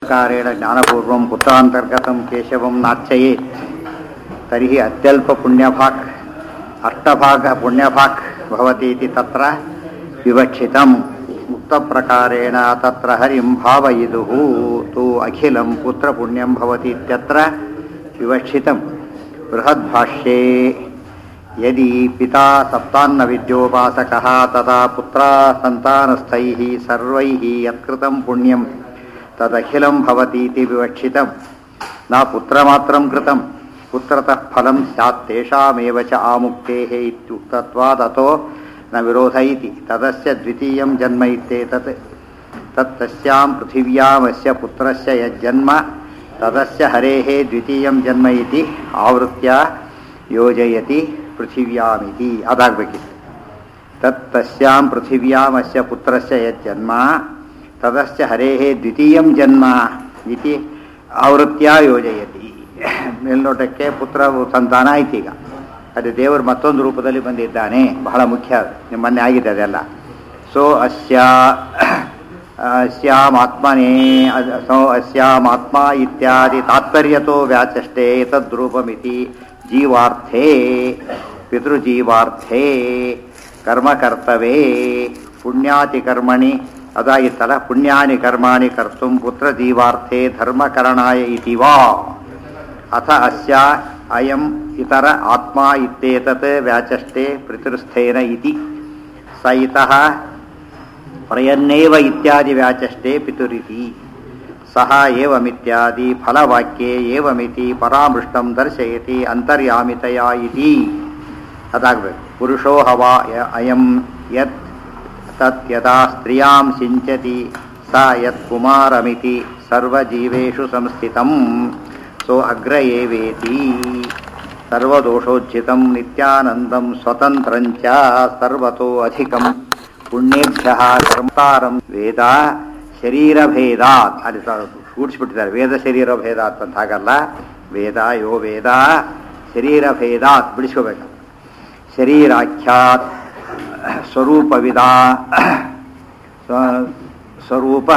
ಪ್ರಕಾರೇಣ ಜ್ಞಾನಪೂರ್ವಂ ಕುत्रान्तर्गतं केशवं नार्चयेत् तर्हि अत्यल्पपुण्यभाक् अष्टभागः पुण्यभाक् भवति इति तत्र विवक्षितम् उक्तप्रकारेण तत्र हरिं भावयितुः तु अखिलं पुत्रपुण्यं भवति इत्यत्र विवक्षितं बृहद्भाष्ये यदि पिता सप्तान्नविद्योपासकः तथा पुत्रा सन्तानस्थैः सर्वैः यत्कृतं पुण्यं तदखिलं भवति इति विवक्षितं न पुत्रमात्रं कृतं पुत्रतः फलं स्यात् तेषामेव च आमुक्तेः इत्युक्तत्वादतो न विरोध इति तदस्य द्वितीयं जन्म इत्येतत् तत् तस्यां पृथिव्यामस्य पुत्रस्य यज्जन्म तदस्य हरेः द्वितीयं जन्म इति आवृत्या ಯೋಜಯತಿ ಪೃಥಿವ್ಯಾಮಿತಿ ಅದಾಗಬೇಕಿತ್ತು ತತ್ ತಸ್ಯಾಂ ಪೃಥಿವ್ಯಾಮಸ್ಯ ಪುತ್ರಸ್ಯ ಯಜ್ಜನ್ಮ ತದಸ್ಯ ಹರೇಃ ದ್ವಿತೀಯಂ ಜನ್ಮ ಇತಿ ಆವೃತ್ಯ ಯೋಜಯತಿ ಮೇಲ್ನೋಟಕ್ಕೆ ಪುತ್ರ ಸಂತಾನ ಆಯ್ತು ಈಗ ಅದು ದೇವರು ಮತ್ತೊಂದು ರೂಪದಲ್ಲಿ ಬಂದಿದ್ದಾನೆ ಬಹಳ ಮುಖ್ಯ ಅದು ನಿಮ್ಮನ್ನೇ ಆಗಿದೆ ಅದೆಲ್ಲ ಸೊ ಅಸ್ಯ ಅಸ್ಯಾಮಾತ್ಮನೇ ಸೊ ಅಸ್ಯಾಮಾತ್ಮ ಇತ್ಯಾದಿ ತಾತ್ಪರ್ಯತೋ ವ್ಯಾಚಷ್ಟೇ ತದ್ರೂಪಮಿತಿ ಜೀವಾರ್ಥೇ ಪಿತೃಜೀವಾರ್ಥೇ ಕರ್ಮಕರ್ತವೇ ಪುಣ್ಯಾತಿ ಕರ್ಮಣಿ ಅದಾಗಿತ್ತಲ್ಲ ಪುಣ್ಯಾನಿ ಕರ್ಮಾಣಿ ಕರ್ತು ಪುತ್ರಜೀವಾರ್ಥೇ ಧರ್ಮಕರಣಾಯ ಇತಿ ವಾ ಅಥ ಅಸ್ಯ ಅಯಂ ಇತರ ಆತ್ಮ ಇತ್ಯೇತತ್ ವ್ಯಾಚಷ್ಟೇ ಪಿತೃಸ್ಥೇನ ಇತಿ ಸ ಇತಃ ಪ್ರಯನ್ನೇವ ಇತ್ಯಾದಿ ವ್ಯಾಚಷ್ಟೇ ಪಿತುರಿತಿ ಸಹ ಏವಮಿತ್ಯಾದಿ ಫಲವಾಕ್ಯೆ ಏವಮಿತಿ ಪರಾಮೃಷ್ಟಂ ದರ್ಶಯತಿ ಅಂತರ್ಯಾಮಿತಯ ಇತಿ ಅದಾಗಬೇಕು ಪುರುಷೋ ಹವಾ ಯ ಅಯಂ ಯತ್ ತತ್ ಯದಾ ಸ್ತ್ರಿಯಾಂ ಸಿಂಚತಿ ಸ ಯತ್ ಕುಮಾರಮಿತಿ ಸರ್ವಜೀವೇಷು ಸಂಸ್ಥಿತಂ ಸೋ ಅಗ್ರ ಏವೇತಿ ಸರ್ವದೋಷೋಜ್ಜಿತಂ ನಿತ್ಯಾನಂದಂ ಸ್ವತಂತ್ರಂಚ ಸರ್ವತೋ ಅಧಿಕಂ ಪುಣ್ಯೇಭ್ಯ ಕರ್ಮತಾರಂ ವೇದ ಶರೀರಭೇದಾತ್ ಅಲ್ಲಿ ಕೂಡಿಸ್ಬಿಟ್ಟಿದ್ದಾರೆ ವೇದ ಶರೀರ ಭೇದಾತ್ ಅಂತ ಹಾಗಲ್ಲ ವೇದ ಯೋ ವೇದ ಶರೀರಭೇದಾತ್ ಬಿಡಿಸ್ಕೋಬೇಕು ಶರೀರಾಖ್ಯಾತ್ ಸ್ವರೂಪವಿದ ಸ್ವರೂಪ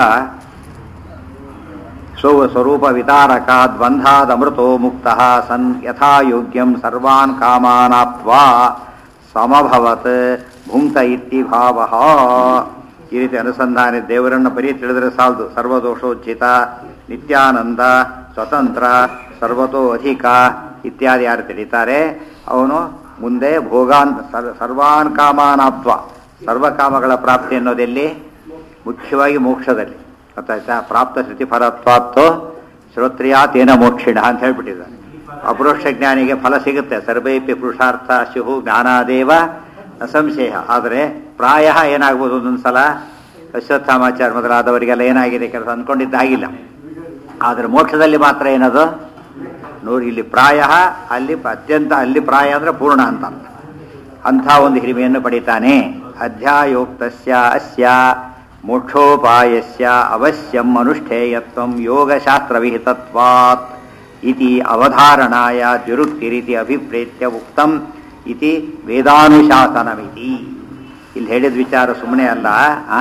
ಸ್ವ ಸ್ವರೂಪ ವಿತಾರಕಾದ್ ಬಂಧಾದ್ ಅಮೃತೋ ಮುಕ್ತ ಸನ್ ಯಥಾ ಯೋಗ್ಯಂ ಸರ್ವಾನ್ ಕಾಮಾನಾಪ್ವಾ ಸಮಭವತ್ ಭುಂಕ್ತ ಇತಿ ಭಾವ ಈ ರೀತಿ ಅನುಸಂಧಾನ ದೇವರನ್ನು ಬರೀ ತಿಳಿದರೆ ಸಾಲದು ಸರ್ವದೋಷೋಚಿತ ನಿತ್ಯಾನಂದ ಸ್ವತಂತ್ರ ಸರ್ವತೋ ಅಧಿಕ ಇತ್ಯಾದಿ ಯಾರು ತಿಳಿತಾರೆ ಅವನು ಮುಂದೆ ಭೋಗಾನ್ ಸರ್ವಾನ್ ಕಾಮಾನಾತ್ವ ಸರ್ವಕಾಮಗಳ ಪ್ರಾಪ್ತಿ ಅನ್ನೋದೆಲ್ಲಿ ಮುಖ್ಯವಾಗಿ ಮೋಕ್ಷದಲ್ಲಿ ಗೊತ್ತಾಯ್ತಾ ಪ್ರಾಪ್ತ ಶ್ರುತಿ ಫಲತ್ವಾತ್ತು ಶ್ರೋತ್ರಿಯಾತೇನ ಮೋಕ್ಷಿಣ ಅಂತ ಹೇಳ್ಬಿಟ್ಟಿದ್ದಾನೆ ಅಪರೋಕ್ಷ ಜ್ಞಾನಿಗೆ ಫಲ ಸಿಗುತ್ತೆ ಸರ್ವೈಪಿ ಪುರುಷಾರ್ಥ ಶಿಹು ಜ್ಞಾನಾದೇವ ಸಂಶಯ ಆದರೆ ಪ್ರಾಯ ಏನಾಗ್ಬೋದು ಒಂದೊಂದು ಸಲ ಅಶ್ವತ್ಥಾಮಾಚಾರ ಮೊದಲಾದವರಿಗೆಲ್ಲ ಏನಾಗಿದೆ ಕೆಲಸ ಅಂದ್ಕೊಂಡಿದ್ದಾಗಿಲ್ಲ ಆದರೆ ಮೋಕ್ಷದಲ್ಲಿ ಮಾತ್ರ ಏನದು ನೋಡಿ ಇಲ್ಲಿ ಪ್ರಾಯ ಅಲ್ಲಿ ಅತ್ಯಂತ ಅಲ್ಲಿ ಪ್ರಾಯ ಅಂದರೆ ಪೂರ್ಣ ಅಂತ ಅಂಥ ಒಂದು ಹಿರಿಮೆಯನ್ನು ಪಡಿತಾನೆ ಅಧ್ಯಾಯೋಕ್ತಸ್ಯ ಅಸ್ಯ ಮೋಕ್ಷೋಪಾಯಸ್ಯ ಅವಶ್ಯಂ ಅನುಷ್ಠೇಯತ್ವಂ ಯೋಗಶಾಸ್ತ್ರವಿಹಿತತ್ವಾತ್ ಇತಿ ಅವಧಾರಣಾಯ ದ್ವಿರುಕ್ತಿರಿತಿ ಅಭಿಪ್ರೇತ್ಯ ಉಕ್ತಂ ಇತಿ ವೇದಾನುಶಾಸನಮಿತಿ ಇಲ್ಲಿ ಹೇಳಿದ ವಿಚಾರ ಸುಮ್ಮನೆ ಅಲ್ಲ ಆ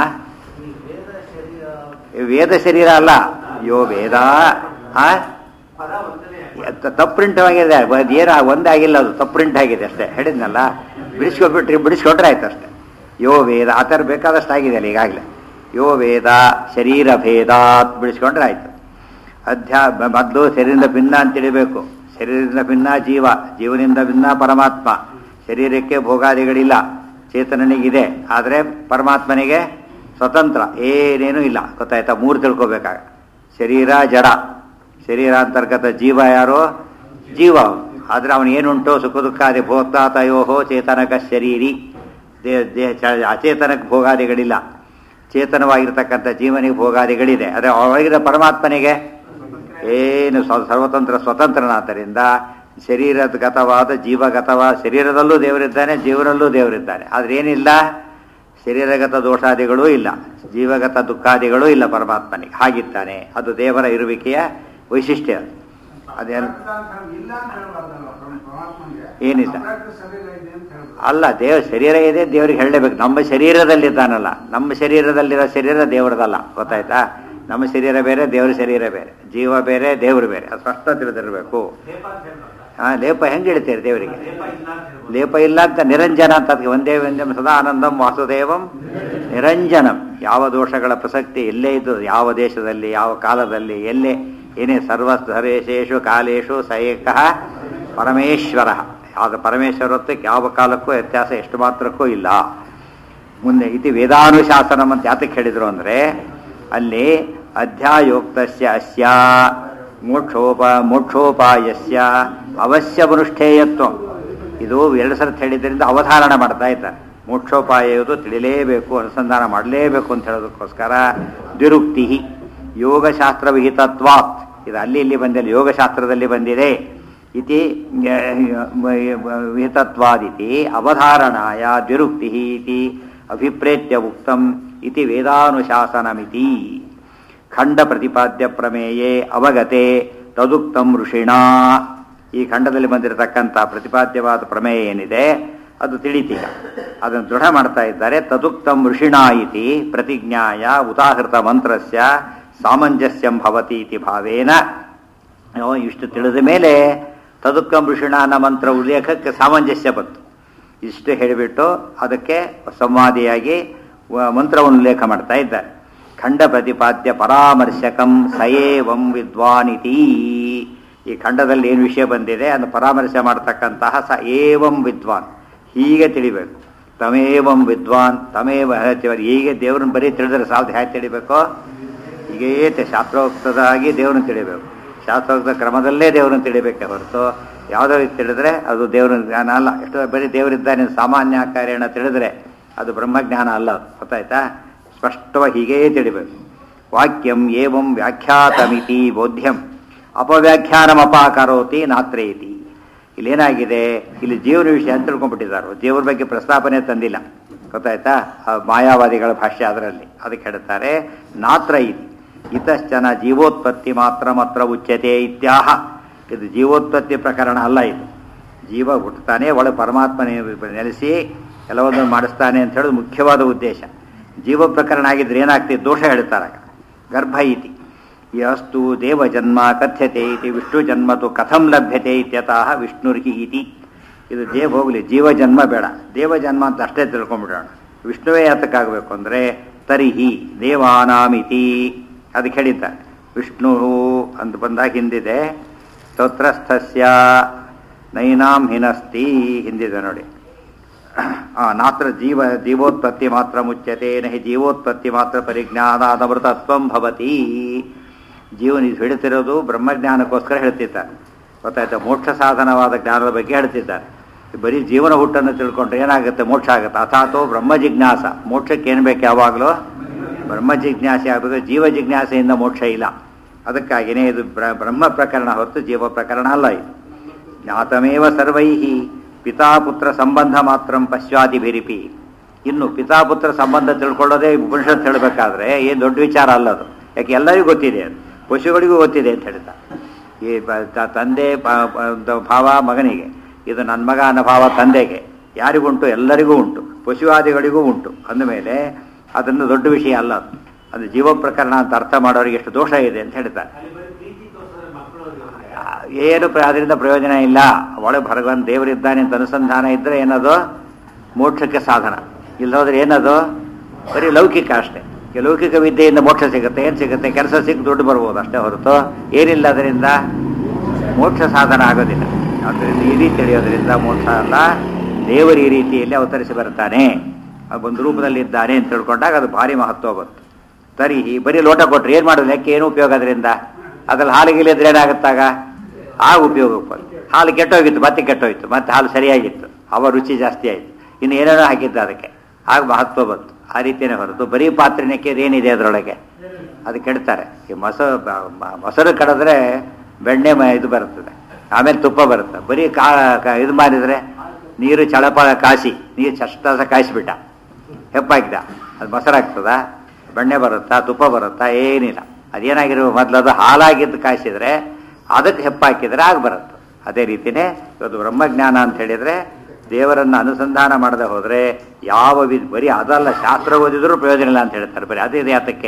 ವೇದ ಶರೀರ ಅಲ್ಲ ಯೋ ವೇದ ಆ ತಪ್ಪು ಪ್ರಿಂಟ್ ಆಗಿದೆ ಏನ ಒಂದಾಗಿಲ್ಲ ಅದು ತಪ್ಪು ಪ್ರಿಂಟ್ ಆಗಿದೆ ಅಷ್ಟೇ ಹೇಳಿದ್ನಲ್ಲ ಬಿಡಿಸ್ಕೊಬಿಟ್ರಿ ಬಿಡಿಸ್ಕೊಟ್ರೆ ಆಯ್ತು ಅಷ್ಟೇ ಯೋ ವೇದ ಆ ಥರ ಬೇಕಾದಷ್ಟು ಆಗಿದೆ ಅಲ್ಲ ಈಗಾಗಲೇ ಯೋ ವೇದ ಶರೀರ ಭೇದಾತ್ ಬಿಡಿಸ್ಕೊಂಡ್ರೆ ಆಯ್ತು ಅಧ್ಯ ಮೊದಲು ಶರೀರದಿಂದ ಭಿನ್ನ ಅಂತ ತಿಳಿಬೇಕು ಶರೀರದಿಂದ ಭಿನ್ನ ಜೀವ ಜೀವನಿಂದ ಭಿನ್ನ ಪರಮಾತ್ಮ ಶರೀರಕ್ಕೆ ಭೋಗಾದಿಗಳಿಲ್ಲ ಚೇತನನಿಗಿದೆ ಆದರೆ ಪರಮಾತ್ಮನಿಗೆ ಸ್ವತಂತ್ರ ಏನೇನೂ ಇಲ್ಲ ಗೊತ್ತಾಯ್ತಾ ಮೂರು ತಿಳ್ಕೊಬೇಕಾಗ ಶರೀರ ಜಡ ಶರೀರ ಅಂತರ್ಗತ ಜೀವ ಯಾರೋ ಜೀವ ಆದರೆ ಅವನೇನುಂಟು ಸುಖ ದುಃಖಾದಿ ಭೋಕ್ತಾತಯೋಹೋ ಚೇತನಕ ಶರೀರಿ ದೇ ಅಚೇತನಕ್ಕೆ ಭೋಗಾದಿಗಳಿಲ್ಲ ಚೇತನವಾಗಿರ್ತಕ್ಕಂಥ ಜೀವನಿಗೆ ಭೋಗಾದಿಗಳಿದೆ ಆದರೆ ಒಳಗಿನ ಪರಮಾತ್ಮನಿಗೆ ಏನು ಸರ್ವತಂತ್ರ ಸ್ವತಂತ್ರನಾದ್ದರಿಂದ ಶರೀರಗತವಾದ ಜೀವಗತವಾದ ಶರೀರದಲ್ಲೂ ದೇವರಿದ್ದಾನೆ ಜೀವನಲ್ಲೂ ದೇವರಿದ್ದಾನೆ ಆದರೆ ಏನಿಲ್ಲ ಶರೀರಗತ ದೋಷಾದಿಗಳೂ ಇಲ್ಲ ಜೀವಗತ ದುಃಖಾದಿಗಳೂ ಇಲ್ಲ ಪರಮಾತ್ಮನಿಗೆ ಹಾಗಿದ್ದಾನೆ ಅದು ದೇವರ ಇರುವಿಕೆಯ ವೈಶಿಷ್ಟ್ಯ ಅದೇನು ಏನಿಲ್ಲ ಅಲ್ಲ ದೇವ ಶರೀರ ಇದೆ ದೇವರಿಗೆ ಹೇಳಲೇಬೇಕು ನಮ್ಮ ಶರೀರದಲ್ಲಿದ್ದಾನಲ್ಲ ನಮ್ಮ ಶರೀರದಲ್ಲಿರೋ ಶರೀರ ದೇವರದಲ್ಲ ಗೊತ್ತಾಯ್ತಾ ನಮ್ಮ ಶರೀರ ಬೇರೆ ದೇವ್ರ ಶರೀರ ಬೇರೆ ಜೀವ ಬೇರೆ ದೇವರು ಬೇರೆ ಅದು ಸ್ಪಷ್ಟ ತಿಳಿದಿರಬೇಕು ಹಾ ಲೇಪ ಹೆಂಗೆ ಹೇಳ್ತೀರಿ ದೇವರಿಗೆ ಲೇಪ ಇಲ್ಲ ಅಂತ ನಿರಂಜನ ಅಂತ ಅದಕ್ಕೆ ಒಂದೇ ಒಂದೇ ಸದಾ ಆನಂದಂ ವಾಸುದೇವಂ ನಿರಂಜನಂ ಯಾವ ದೋಷಗಳ ಪ್ರಸಕ್ತಿ ಎಲ್ಲೇ ಇದ್ದು ಯಾವ ದೇಶದಲ್ಲಿ ಯಾವ ಕಾಲದಲ್ಲಿ ಎಲ್ಲೇ ಏನೇ ಸರ್ವ ಸರ್ವೇಶೇಷು ಕಾಲೇಶು ಸ ಏಕಃ ಪರಮೇಶ್ವರ ಯಾವುದು ಪರಮೇಶ್ವರತ್ವಕ್ಕೆ ಯಾವ ಕಾಲಕ್ಕೂ ವ್ಯತ್ಯಾಸ ಎಷ್ಟು ಮಾತ್ರಕ್ಕೂ ಇಲ್ಲ ಮುಂದೆ ಇತಿ ವೇದಾನುಶಾಸನಂ ಅಂತ ಯಾತಕ್ಕೆ ಹೇಳಿದ್ರು ಅಂದರೆ ಅಲ್ಲಿ ಅಧ್ಯಾಯೋಕ್ತಸ್ಯ ಅಸ್ಯ ಮೋಕ್ಷೋಪ ಮೋಕ್ಷೋಪಾಯಸ್ಯ ಅವಶ್ಯಮನುಷ್ಠೇಯತ್ವ ಇದು ಎರಡು ಸರ್ತಿ ಹೇಳಿದ್ರಿಂದ ಅವಧಾರಣ ಮಾಡ್ತಾ ಇದ್ದಾರೆ ಮೋಕ್ಷೋಪಾಯ ಇದು ತಿಳಿಲೇಬೇಕು ಅನುಸಂಧಾನ ಮಾಡಲೇಬೇಕು ಅಂತ ಹೇಳೋದಕ್ಕೋಸ್ಕರ ದ್ವಿರುಕ್ತಿ ಯೋಗಶಾಸ್ತ್ರ ವಿಹಿತತ್ವಾತ್ ಇದು ಅಲ್ಲಿ ಇಲ್ಲಿ ಬಂದಿಲ್ಲ ಯೋಗಶಾಸ್ತ್ರದಲ್ಲಿ ಬಂದಿದೆ ಇತಿ ವಿಹಿತತ್ವಾದಿತಿ ಅವಧಾರಣಾಯ ದ್ವಿರುಕ್ತಿ ಇತಿ ಅಭಿಪ್ರೇತ್ಯ ಉಕ್ತಂ ಇತಿ ವೇದಾನುಶಾಸನಮಿತಿ ಖಂಡ ಪ್ರತಿಪಾದ್ಯ ಪ್ರಮೇಯೇ ಅವಗತೆ ತದುಕ್ತಂ ಋಷಿಣಾ ಈ ಖಂಡದಲ್ಲಿ ಬಂದಿರತಕ್ಕಂಥ ಪ್ರತಿಪಾದ್ಯವಾದ ಪ್ರಮೇಯ ಏನಿದೆ ಅದು ತಿಳಿತೀಗ ಅದನ್ನು ದೃಢ ಮಾಡ್ತಾ ಇದ್ದಾರೆ ತದುಕ್ತಂ ಋಷಿಣಾ ಇತಿ ಪ್ರತಿಜ್ಞಾಯ ಉದಾಹೃತ ಮಂತ್ರಸ್ಯ ಸಾಮಂಜಸ್ಯಂ ಭವತಿ ಇತಿ ಭಾವೇನ ನಾವು ಇಷ್ಟು ತಿಳಿದ ಮೇಲೆ ತದುಕ್ಕಂ ಋಷಿಣ ಅನ್ನೋ ಮಂತ್ರ ಉಲ್ಲೇಖಕ್ಕೆ ಸಾಮಂಜಸ್ಯ ಬಂತು ಇಷ್ಟು ಹೇಳಿಬಿಟ್ಟು ಅದಕ್ಕೆ ಸಂವಾದಿಯಾಗಿ ವ- ಮಂತ್ರವನ್ನು ಉಲ್ಲೇಖ ಮಾಡ್ತಾ ಇದ್ದಾರೆ ಖಂಡ ಪ್ರತಿಪಾದ್ಯ ಪರಾಮರ್ಶಕಂ ಸಯೇವಂ ವಿದ್ವಾನಿತಿ ಈ ಖಂಡದಲ್ಲಿ ಏನು ವಿಷಯ ಬಂದಿದೆ ಅದನ್ನು ಪರಾಮರ್ಶೆ ಮಾಡ್ತಕ್ಕಂತಹ ಸ ಏವಂ ವಿದ್ವಾನ್ ಹೀಗೆ ತಿಳಿಬೇಕು ತಮೇವಂ ವಿದ್ವಾನ್ ತಮೇವ ಹೇಳ್ತೀವಲ್ಲ ಹೀಗೆ ದೇವ್ರನ್ನ ಬರೀ ತಿಳಿದ್ರೆ ಸಾಲದು ಹೇಗೆ ತಿಳಿಬೇಕೋ ಹೀಗೇ ತೆ- ಶಾಸ್ತ್ರೋಕ್ತದಾಗಿ ದೇವ್ರನ್ನ ತಿಳಿಬೇಕು ಶಾಸ್ತ್ರೋಕ್ತ ಕ್ರಮದಲ್ಲೇ ದೇವ್ರನ್ನ ತಿಳಿಬೇಕೆ ಹೊರತು ಯಾವುದೋ ರೀತಿ ತಿಳಿದ್ರೆ ಅದು ದೇವ್ರ ಜ್ಞಾನ ಅಲ್ಲ ಎಷ್ಟೋ ಬರೀ ದೇವರಿದ್ದಾನೆ ಸಾಮಾನ್ಯ ಕಾರ್ಯನ ತಿಳಿದ್ರೆ ಅದು ಬ್ರಹ್ಮಜ್ಞಾನ ಅಲ್ಲ ಅದು. ಗೊತ್ತಾಯ್ತಾ ಸ್ಪಷ್ಟವಾಗಿ ಹೀಗೇ ತಿಳಿಬೇಕು ವಾಕ್ಯಂ ಏವಂ ವ್ಯಾಖ್ಯಾತಮಿತಿ ಬೋಧ್ಯಂ ಅಪವ್ಯಾಖ್ಯಾನಮಪಾಕರೋತಿ ನಾತ್ರೇತಿ ಇಲ್ಲೇನಾಗಿದೆ ಇಲ್ಲಿ ಜೀವನ ವಿಷಯ ಅಂತ ತಿಳ್ಕೊಂಡ್ಬಿಟ್ಟಿದ್ದಾರೆ ದೇವ್ರ ಬಗ್ಗೆ ಪ್ರಸ್ತಾಪನೆ ತಂದಿಲ್ಲ ಗೊತ್ತಾಯ್ತಾ ಆ ಮಾಯಾವಾದಿಗಳ ಭಾಷೆ ಅದರಲ್ಲಿ ಅದಕ್ಕೆ ಹೇಳ್ತಾರೆ ನಾತ್ರ ಇತಿ ಇತಶ್ಚನ ಜೀವೋತ್ಪತ್ತಿ ಮಾತ್ರ ಮಾತ್ರ ಉಚ್ಯತೆ ಇತ್ಯಾಹ ಇದು ಜೀವೋತ್ಪತ್ತಿ ಪ್ರಕರಣ ಅಲ್ಲ ಇದು ಜೀವ ಹುಟ್ಟುತ್ತಾನೆ ಒಳಗೆ ಪರಮಾತ್ಮನೇ ನೆಲೆಸಿ ಎಲ್ಲವನ್ನೂ ಮಾಡಿಸ್ತಾನೆ ಅಂತ ಹೇಳೋದು ಮುಖ್ಯವಾದ ಉದ್ದೇಶ ಜೀವ ಪ್ರಕರಣ ಆಗಿದ್ರೆ ಏನಾಗ್ತಿದೆ ದೋಷ ಹೇಳ್ತಾರೆ ಆಗ. ಗರ್ಭ ಇತಿ ಯಸ್ತು ದೇವಜನ್ಮ ಕಥ್ಯತೆ ಇತಿ ವಿಷ್ಣು ಜನ್ಮತು ಕಥಂ ಲಭ್ಯತೆ ಇತ್ಯತಃ ವಿಷ್ಣುರ್ಹಿ ಇತಿ ಇದು ದೇವ ಹೋಗಲಿ ಜೀವಜನ್ಮ ಬೇಡ ದೇವಜನ್ಮ ಅಂತ ಅಷ್ಟೇ ತಿಳ್ಕೊಂಡ್ಬಿಡೋಣ ವಿಷ್ಣುವೇ ಯಾತಕ್ಕಾಗಬೇಕು ಅಂದರೆ ತರಿಹಿ ದೇವಾನಾಮಿತಿ ಅದಕ್ಕೆ ಹೇಳಿದ್ದಾರೆ ವಿಷ್ಣು ಅಂತ ಬಂದಾಗ ಹಿಂದಿದೆ ಸ್ತೋತ್ರಸ್ಥಸ್ಯ ನೈನಾಂ ಹಿನಸ್ತಿ ಹಿಂದಿದೆ ನೋಡಿ ಆ, ನಾತ್ರ ಜೀವ ಜೀವೋತ್ಪತ್ತಿ ಮಾತ್ರ ಮುಚ್ಯತೆ ನಹಿ ಜೀವೋತ್ಪತ್ತಿ ಮಾತ್ರ ಪರಿಜ್ಞಾನಾದಮೃತತ್ವಂ ಭವತಿ ಜೀವನ ಇದು ಹೇಳ್ತಿರೋದು ಬ್ರಹ್ಮಜ್ಞಾನಕ್ಕೋಸ್ಕರ ಹೇಳ್ತಿದ್ದಾರೆ ಗೊತ್ತಾಯ್ತಾ ಮೋಕ್ಷ ಸಾಧನವಾದ ಜ್ಞಾನದ ಬಗ್ಗೆ ಹೇಳ್ತಿದ್ದಾರೆ ಬರೀ ಜೀವನ ಹುಟ್ಟನ್ನು ತಿಳ್ಕೊಂಡ್ರೆ ಏನಾಗುತ್ತೆ ಮೋಕ್ಷ ಆಗುತ್ತೆ ಅಥಾತೋ ಬ್ರಹ್ಮ ಜಿಜ್ಞಾಸ ಮೋಕ್ಷಕ್ಕೆ ಏನು ಬೇಕು ಯಾವಾಗಲೂ ಬ್ರಹ್ಮ ಜಿಜ್ಞಾಸೆ ಆಗಬೇಕು ಜೀವ ಜಿಜ್ಞಾಸೆಯಿಂದ ಮೋಕ್ಷ ಇಲ್ಲ ಅದಕ್ಕಾಗಿಯೇ ಇದು ಬ್ರ- ಬ್ರಹ್ಮ ಪ್ರಕರಣ ಹೊರತು ಜೀವ ಪ್ರಕರಣ ಅಲ್ಲ ಇದು ಜ್ಞಾತಮೇವ ಸರ್ವೈ ಪಿತಾಪುತ್ರ ಸಂಬಂಧ ಮಾತ್ರ ಪಶ್ಚಾದಿ ಬೆರಿಪಿ ಇನ್ನು ಪಿತಾಪುತ್ರ ಸಂಬಂಧ ತಿಳ್ಕೊಳ್ಳೋದೇ ಉಪನಿಷತ್ ಹೇಳಬೇಕಾದ್ರೆ ಏನು ದೊಡ್ಡ ವಿಚಾರ ಅಲ್ಲ ಅದು ಯಾಕೆ ಎಲ್ಲರಿಗೂ ಗೊತ್ತಿದೆ ಅದು ಪಶುಗಳಿಗೂ ಗೊತ್ತಿದೆ ಅಂತ ಹೇಳ್ತಾ ಈ ಬ- ತ- ತಂದೆ ಪ- ಪ- ದ- ಭಾವ ಮಗನಿಗೆ ಇದು ನನ್ನ ಮಗ ಅನ್ನೋ ಭಾವ ತಂದೆಗೆ ಯಾರಿಗುಂಟು ಎಲ್ಲರಿಗೂ ಉಂಟು ಪಶುವಾದಿಗಳಿಗೂ ಉಂಟು ಅಂದಮೇಲೆ ಅದನ್ನು ದೊಡ್ಡ ವಿಷಯ ಅಲ್ಲ ಅದು ಅದು ಜೀವ ಪ್ರಕರಣ ಅಂತ ಅರ್ಥ ಮಾಡೋರಿಗೆ ಎಷ್ಟು ದೋಷ ಇದೆ ಅಂತ ಹೇಳ್ತಾರೆ ಏನು ಪ್ರ- ಅದರಿಂದ ಪ್ರಯೋಜನ ಇಲ್ಲ ಒಳಗೆ ಭಗವಂತ ದೇವರಿದ್ದಾನೆ ಅಂತ ಅನುಸಂಧಾನ ಇದ್ದರೆ ಏನದು ಮೋಕ್ಷಕ್ಕೆ ಸಾಧನ ಇಲ್ಲೋದ್ರೆ ಏನದು ಬರೀ ಲೌಕಿಕ ಅಷ್ಟೇ ಈ ಲೌಕಿಕ ವಿದ್ಯೆಯಿಂದ ಮೋಕ್ಷ ಸಿಗುತ್ತೆ ಏನು ಸಿಗುತ್ತೆ ಕೆಲಸ ಸಿಕ್ಕಿ ದುಡ್ಡು ಬರ್ಬೋದು ಅಷ್ಟೇ ಹೊರತು ಏನಿಲ್ಲ ಅದರಿಂದ ಮೋಕ್ಷ ಸಾಧನ ಆಗೋದಿಲ್ಲ ಆದ್ದರಿಂದ ಈ ರೀತಿ ತಿಳಿಯೋದ್ರಿಂದ ಮೋಕ್ಷ ಅಲ್ಲ ದೇವರು ಈ ರೀತಿಯಲ್ಲಿ ಅವತರಿಸಿ ಬರ್ತಾನೆ ಆ ಒಂದು ರೂಪದಲ್ಲಿ ಇದ್ದಾನೆ ಅಂತ ತಿಳ್ಕೊಂಡಾಗ ಅದು ಭಾರಿ ಮಹತ್ವ ಬಂತು ತರಿಹಿ ಬರೀ ಲೋಟ ಕೊಟ್ರೆ ಏನು ಮಾಡೋದು ಲೆಕ್ಕ ಏನು ಉಪಯೋಗ ಅದರಿಂದ ಅದ್ರಲ್ಲಿ ಹಾಲು ಗಿಲಿದ್ರೆ ಏನಾಗುತ್ತಾಗ ಆ ಉಪಯೋಗ ಬಂತು ಹಾಲು ಕೆಟ್ಟೋಗಿತ್ತು ಮತ್ತೆ ಕೆಟ್ಟೋಯ್ತು ಮತ್ತೆ ಹಾಲು ಸರಿಯಾಗಿತ್ತು ಅವ ರುಚಿ ಜಾಸ್ತಿ ಆಯಿತು ಇನ್ನು ಏನೇನೋ ಹಾಕಿದ್ದ ಅದಕ್ಕೆ ಆಗ ಮಹತ್ವ ಬಂತು ಆ ರೀತಿಯೇ ಹೊರತು ಬರೀ ಪಾತ್ರೆನಕ್ಕೆ ಏನಿದೆ ಅದರೊಳಗೆ ಅದು ಕೆಡ್ತಾರೆ ಈ ಮೊಸ ಬ- ಮ- ಮೊಸರು ಕಡಿದ್ರೆ ಬೆಣ್ಣೆ ಮ- ಇದು ಬರ್ತದೆ ಆಮೇಲೆ ತುಪ್ಪ ಬರುತ್ತೆ ಬರೀ ಕಾ ಕಾ- ಇದು ಮಾಡಿದರೆ ನೀರು ಚಳಪ ಕಾಸಿ ನೀರು ಚಷ್ಟ ಕಾಯಿಸ್ಬಿಟ್ಟ ಹೆಪ್ಪಾಕಿದ ಅದು ಮೊಸರಾಗ್ತದ ಬೆಣ್ಣೆ ಬರುತ್ತಾ ತುಪ್ಪ ಬರುತ್ತಾ ಏನಿಲ್ಲ ಅದೇನಾಗಿರೋ ಮೊದಲು ಅದು ಹಾಲಾಗಿದ್ದು ಕಾಯಿಸಿದ್ರೆ ಅದಕ್ಕೆ ಹೆಪ್ಪಾಕಿದ್ರೆ ಆಗ ಬರುತ್ತೆ ಅದೇ ರೀತಿನೇ ಇವತ್ತು ಬ್ರಹ್ಮಜ್ಞಾನ ಅಂತ ಹೇಳಿದರೆ ದೇವರನ್ನು ಅನುಸಂಧಾನ ಮಾಡದೆ ಹೋದರೆ ಯಾವ ವಿ ಬರೀ ಅದಲ್ಲ ಶಾಸ್ತ್ರ ಓದಿದ್ರೂ ಪ್ರಯೋಜನ ಇಲ್ಲ ಅಂತ ಹೇಳ್ತಾರೆ ಬರೀ ಅದೇ ಯಾತಕ್ಕೆ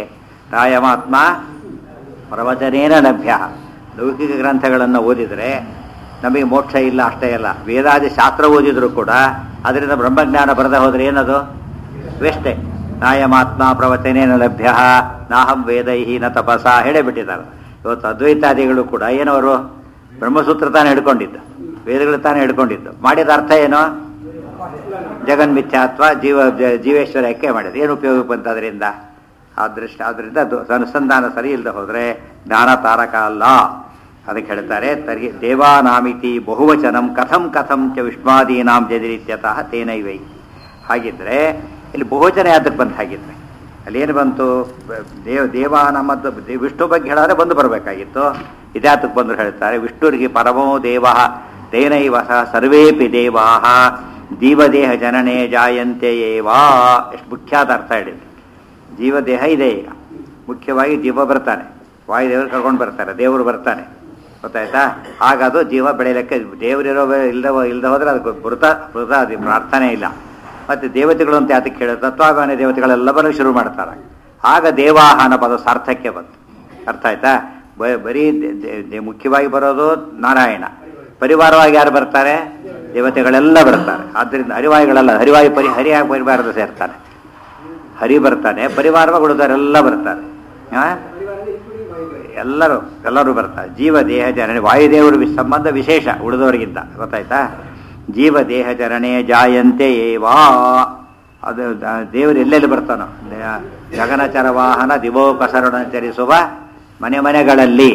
ತಾಯಮಾತ್ಮ ಪ್ರವಚನೇನ ಲಭ್ಯ ಲೌಕಿಕ ಗ್ರಂಥಗಳನ್ನು ಓದಿದರೆ ನಮಗೆ ಮೋಕ್ಷ ಇಲ್ಲ ಅಷ್ಟೇ ಅಲ್ಲ ವೇದಾದಿ ಶಾಸ್ತ್ರ ಓದಿದ್ರು ಕೂಡ ಅದರಿಂದ ಬ್ರಹ್ಮಜ್ಞಾನ ಬರದೆ ಹೋದ್ರೆ ಏನದು ವೇಷ್ಟೇ ನಾಯಮಾತ್ಮ ಪ್ರವಚನೇನ ಲಭ್ಯ ನಾಹಂ ವೇದೈಹಿ ನ ತಪಸ ಹೇಳೇ ಬಿಟ್ಟಿದ್ದಾರೆ ಇವತ್ತು ಅದ್ವೈತಾದಿಗಳು ಕೂಡ ಏನವರು ಬ್ರಹ್ಮಸೂತ್ರ ತಾನೇ ಹಿಡ್ಕೊಂಡಿದ್ದು ವೇದಗಳು ತಾನೇ ಹಿಡ್ಕೊಂಡಿದ್ದು ಮಾಡಿದ ಅರ್ಥ ಏನು ಜಗನ್ಮಿಥ್ಯಾತ್ವ ಜೀವ ಜ- ಜೀವೇಶ್ವರಕ್ಕೆ ಮಾಡಿದೆ ಏನು ಉಪಯೋಗ ಬಂತು ಅದರಿಂದ ಆದೃಷ್ಟ ಆದ್ರಿಂದ ಅದು ಅನುಸಂಧಾನ ಸರಿ ಇಲ್ಲದೆ ಹೋದರೆ ಜ್ಞಾನ ತಾರಕ ಅಲ್ಲ ಅದಕ್ಕೆ ಹೇಳ್ತಾರೆ ತರ್ಹಿ ದೇವಾನಾಮಿತಿ ಬಹುವಚನಂ ಕಥಂ ಕಥಂ ಚ ವಿಷ್ಣಾದೀನಾಂ ಜದಿರಿತ್ಯತಃ ತೇನೈವೈ ಹಾಗಿದ್ರೆ ಇಲ್ಲಿ ಬಹುವಚನ ಯಾತಕ್ಕೆ ಬಂತು ಹಾಗಿದ್ರೆ ಅಲ್ಲಿ ಏನು ಬಂತು ಬ- ದೇವ ದೇವಾನಾಮ ಅಂತ ದೇ- ವಿಷ್ಣು ಬಗ್ಗೆ ಹೇಳಿದ್ರೆ ಬಂದು ಬರಬೇಕಾಗಿತ್ತು ಇದ್ಯಾತಕ್ಕೆ ಬಂದು ಹೇಳ್ತಾರೆ ವಿಷ್ಣುರಿಗೆ ಪರಮೋ ದೇವ ತೇನೈವ ಸಹ ಸರ್ವೇಪಿ ದೇವಾ ಜೀವದೇಹ ಜನನೇ ಜಾಯಂತೆ ಏವಾ ಎಷ್ಟು ಮುಖ್ಯಾದ ಅರ್ಥ ಹೇಳಿದ್ರು ಜೀವದೇಹ ಇದೆ ಈಗ ಮುಖ್ಯವಾಗಿ ಜೀವ ಬರ್ತಾನೆ ವಾಯುದೇವರು ಕರ್ಕೊಂಡು ಬರ್ತಾರೆ ದೇವರು ಬರ್ತಾನೆ ಗೊತ್ತಾಯ್ತಾ ಆಗ ಅದು ಜೀವ ಬೆಳೆಯಲಿಕ್ಕೆ ದೇವರಿರೋ ಇಲ್ಲದ ಇಲ್ಲದೆ ಹೋದ್ರೆ ಅದಕ್ಕೆ ಮೃತ ಮೃತ ಅದು ಪ್ರಾರ್ಥನೆ ಇಲ್ಲ ಮತ್ತು ದೇವತೆಗಳು ಅಂತ ಯಾತಕ್ಕೆ ಹೇಳೋದು ತತ್ವಾಭಿಮಾನಿ ದೇವತೆಗಳೆಲ್ಲ ಬರೋಕ್ಕೆ ಶುರು ಮಾಡ್ತಾರೆ ಆಗ ದೇವಾಹ ಅನ್ನೋ ಪದ ಸಾರ್ಥಕ್ಯ ಬಂತು ಅರ್ಥ ಆಯ್ತಾ ಬ- ಬರೀ ದೆ- ದೆ- ದೆ- ಮುಖ್ಯವಾಗಿ ಬರೋದು ನಾರಾಯಣ ಪರಿವಾರವಾಗಿ ಯಾರು ಬರ್ತಾರೆ ದೇವತೆಗಳೆಲ್ಲ ಬರ್ತಾರೆ ಆದ್ದರಿಂದ ಹರಿವಾಯುಗಳೆಲ್ಲ ಹರಿವಾಯು ಪರಿ ಹರಿಯಾಗಿ ಪರಿವಾರದ ಸೇರ್ತಾರೆ ಹರಿ ಬರ್ತಾನೆ ಪರಿವಾರವಾಗಿ ಉಳಿದವರೆಲ್ಲ ಬರ್ತಾರೆ ಆ? ಎಲ್ಲರೂ ಎಲ್ಲರೂ ಬರ್ತಾರೆ ಜೀವ ದೇಹ ಜನನೆ ವಾಯುದೇವರು ವಿ- ಸಂಬಂಧ ವಿಶೇಷ ಉಳಿದವರಿಗಿಂತ ಗೊತ್ತಾಯ್ತಾ ಜೀವ ದೇಹ ಜನನೆ ಜಾಯಂತೆ ಏವಾ ಅದು ದ- ದೇವರು ಎಲ್ಲೆಲ್ಲಿ ಬರ್ತಾನೋ ದ- ಗಗನಚರ ವಾಹನ ದಿವೋಕಸರಣ ಚರಿಸುವ ಮನೆ ಮನೆಗಳಲ್ಲಿ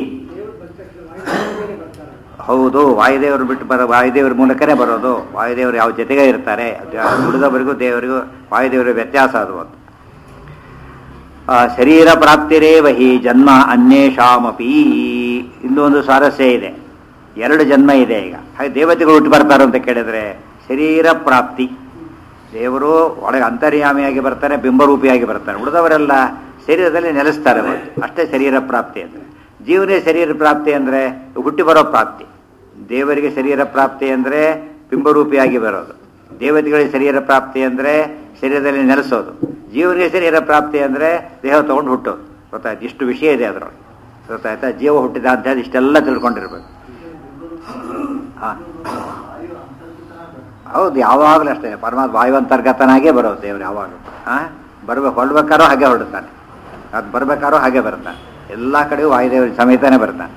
ಹೌದು ವಾಯುದೇವರು ಬಿಟ್ಟು ಬರೋ ವಾಯುದೇವರ ಮೂಲಕನೇ ಬರೋದು ವಾಯುದೇವರು ಯಾವ ಜೊತೆಗೆ ಇರ್ತಾರೆ ಅದು ಉಳಿದವರಿಗೂ ದೇವರಿಗೂ ವಾಯುದೇವರ ವ್ಯತ್ಯಾಸ ಅದು ಒಂದು ಆ, ಶರೀರ ಪ್ರಾಪ್ತಿರೇವ ಹಿ ಜನ್ಮ ಅನ್ಯೇಷಾಮಪಿ ಇನ್ನೊಂದು ಸ್ವಾರಸ್ಯ ಇದೆ ಎರಡು ಜನ್ಮ ಇದೆ ಈಗ ಹಾಗೆ ದೇವತೆಗಳು ಹುಟ್ಟು ಬರ್ತಾರೆ ಅಂತ ಕೇಳಿದ್ರೆ ಶರೀರ ಪ್ರಾಪ್ತಿ ದೇವರು ಒಳಗೆ ಅಂತರ್ಯಾಮಿಯಾಗಿ ಬರ್ತಾನೆ ಬಿಂಬರೂಪಿಯಾಗಿ ಬರ್ತಾನೆ ಉಳಿದವರೆಲ್ಲ ಶರೀರದಲ್ಲಿ ನೆಲೆಸ್ತಾರೆ ಹೊರತು ಅಷ್ಟೇ ಶರೀರ ಪ್ರಾಪ್ತಿ ಅಂದರೆ ಜೀವನೇ ಶರೀರ ಪ್ರಾಪ್ತಿ ಅಂದರೆ ಹುಟ್ಟಿ ಬರೋ ಪ್ರಾಪ್ತಿ ದೇವರಿಗೆ ಶರೀರ ಪ್ರಾಪ್ತಿ ಅಂದರೆ ಬಿಂಬರೂಪಿಯಾಗಿ ಬರೋದು ದೇವತೆಗಳಿಗೆ ಶರೀರ ಪ್ರಾಪ್ತಿ ಅಂದರೆ ಶರೀರದಲ್ಲಿ ನೆಲೆಸೋದು ಜೀವನಿಗೆ ಶರೀರ ಪ್ರಾಪ್ತಿ ಅಂದರೆ ದೇಹ ತಗೊಂಡು ಹುಟ್ಟೋದು ಗೊತ್ತಾಯ್ತು ಇಷ್ಟು ವಿಷಯ ಇದೆ ಅದರೊಳಗೆ ಗೊತ್ತಾಯ್ತಾ ಜೀವ ಹುಟ್ಟಿದ ಅಂತ ಹೇಳಿ ಇಷ್ಟೆಲ್ಲ ತಿಳ್ಕೊಂಡಿರ್ಬೇಕು ಹಾಂ ಹೌದು ಯಾವಾಗಲೂ ಅಷ್ಟೇ ಪರಮಾತ್ಮ ವಾಯುವಂತರ್ಗತನಾಗೇ ಬರೋದು ದೇವರು ಯಾವಾಗಲೂ ಹಾಂ ಬರ್ಬೇಕು ಹೊರಡ್ಬೇಕಾರೋ ಹಾಗೆ ಹೊರಡ್ತಾನೆ ಅದು ಬರ್ಬೇಕಾರೋ ಹಾಗೆ ಬರ್ತಾನೆ ಎಲ್ಲ ಕಡೆಗೂ ವಾಯುದೇವರ ಸಮೇತನೇ ಬರ್ತಾನೆ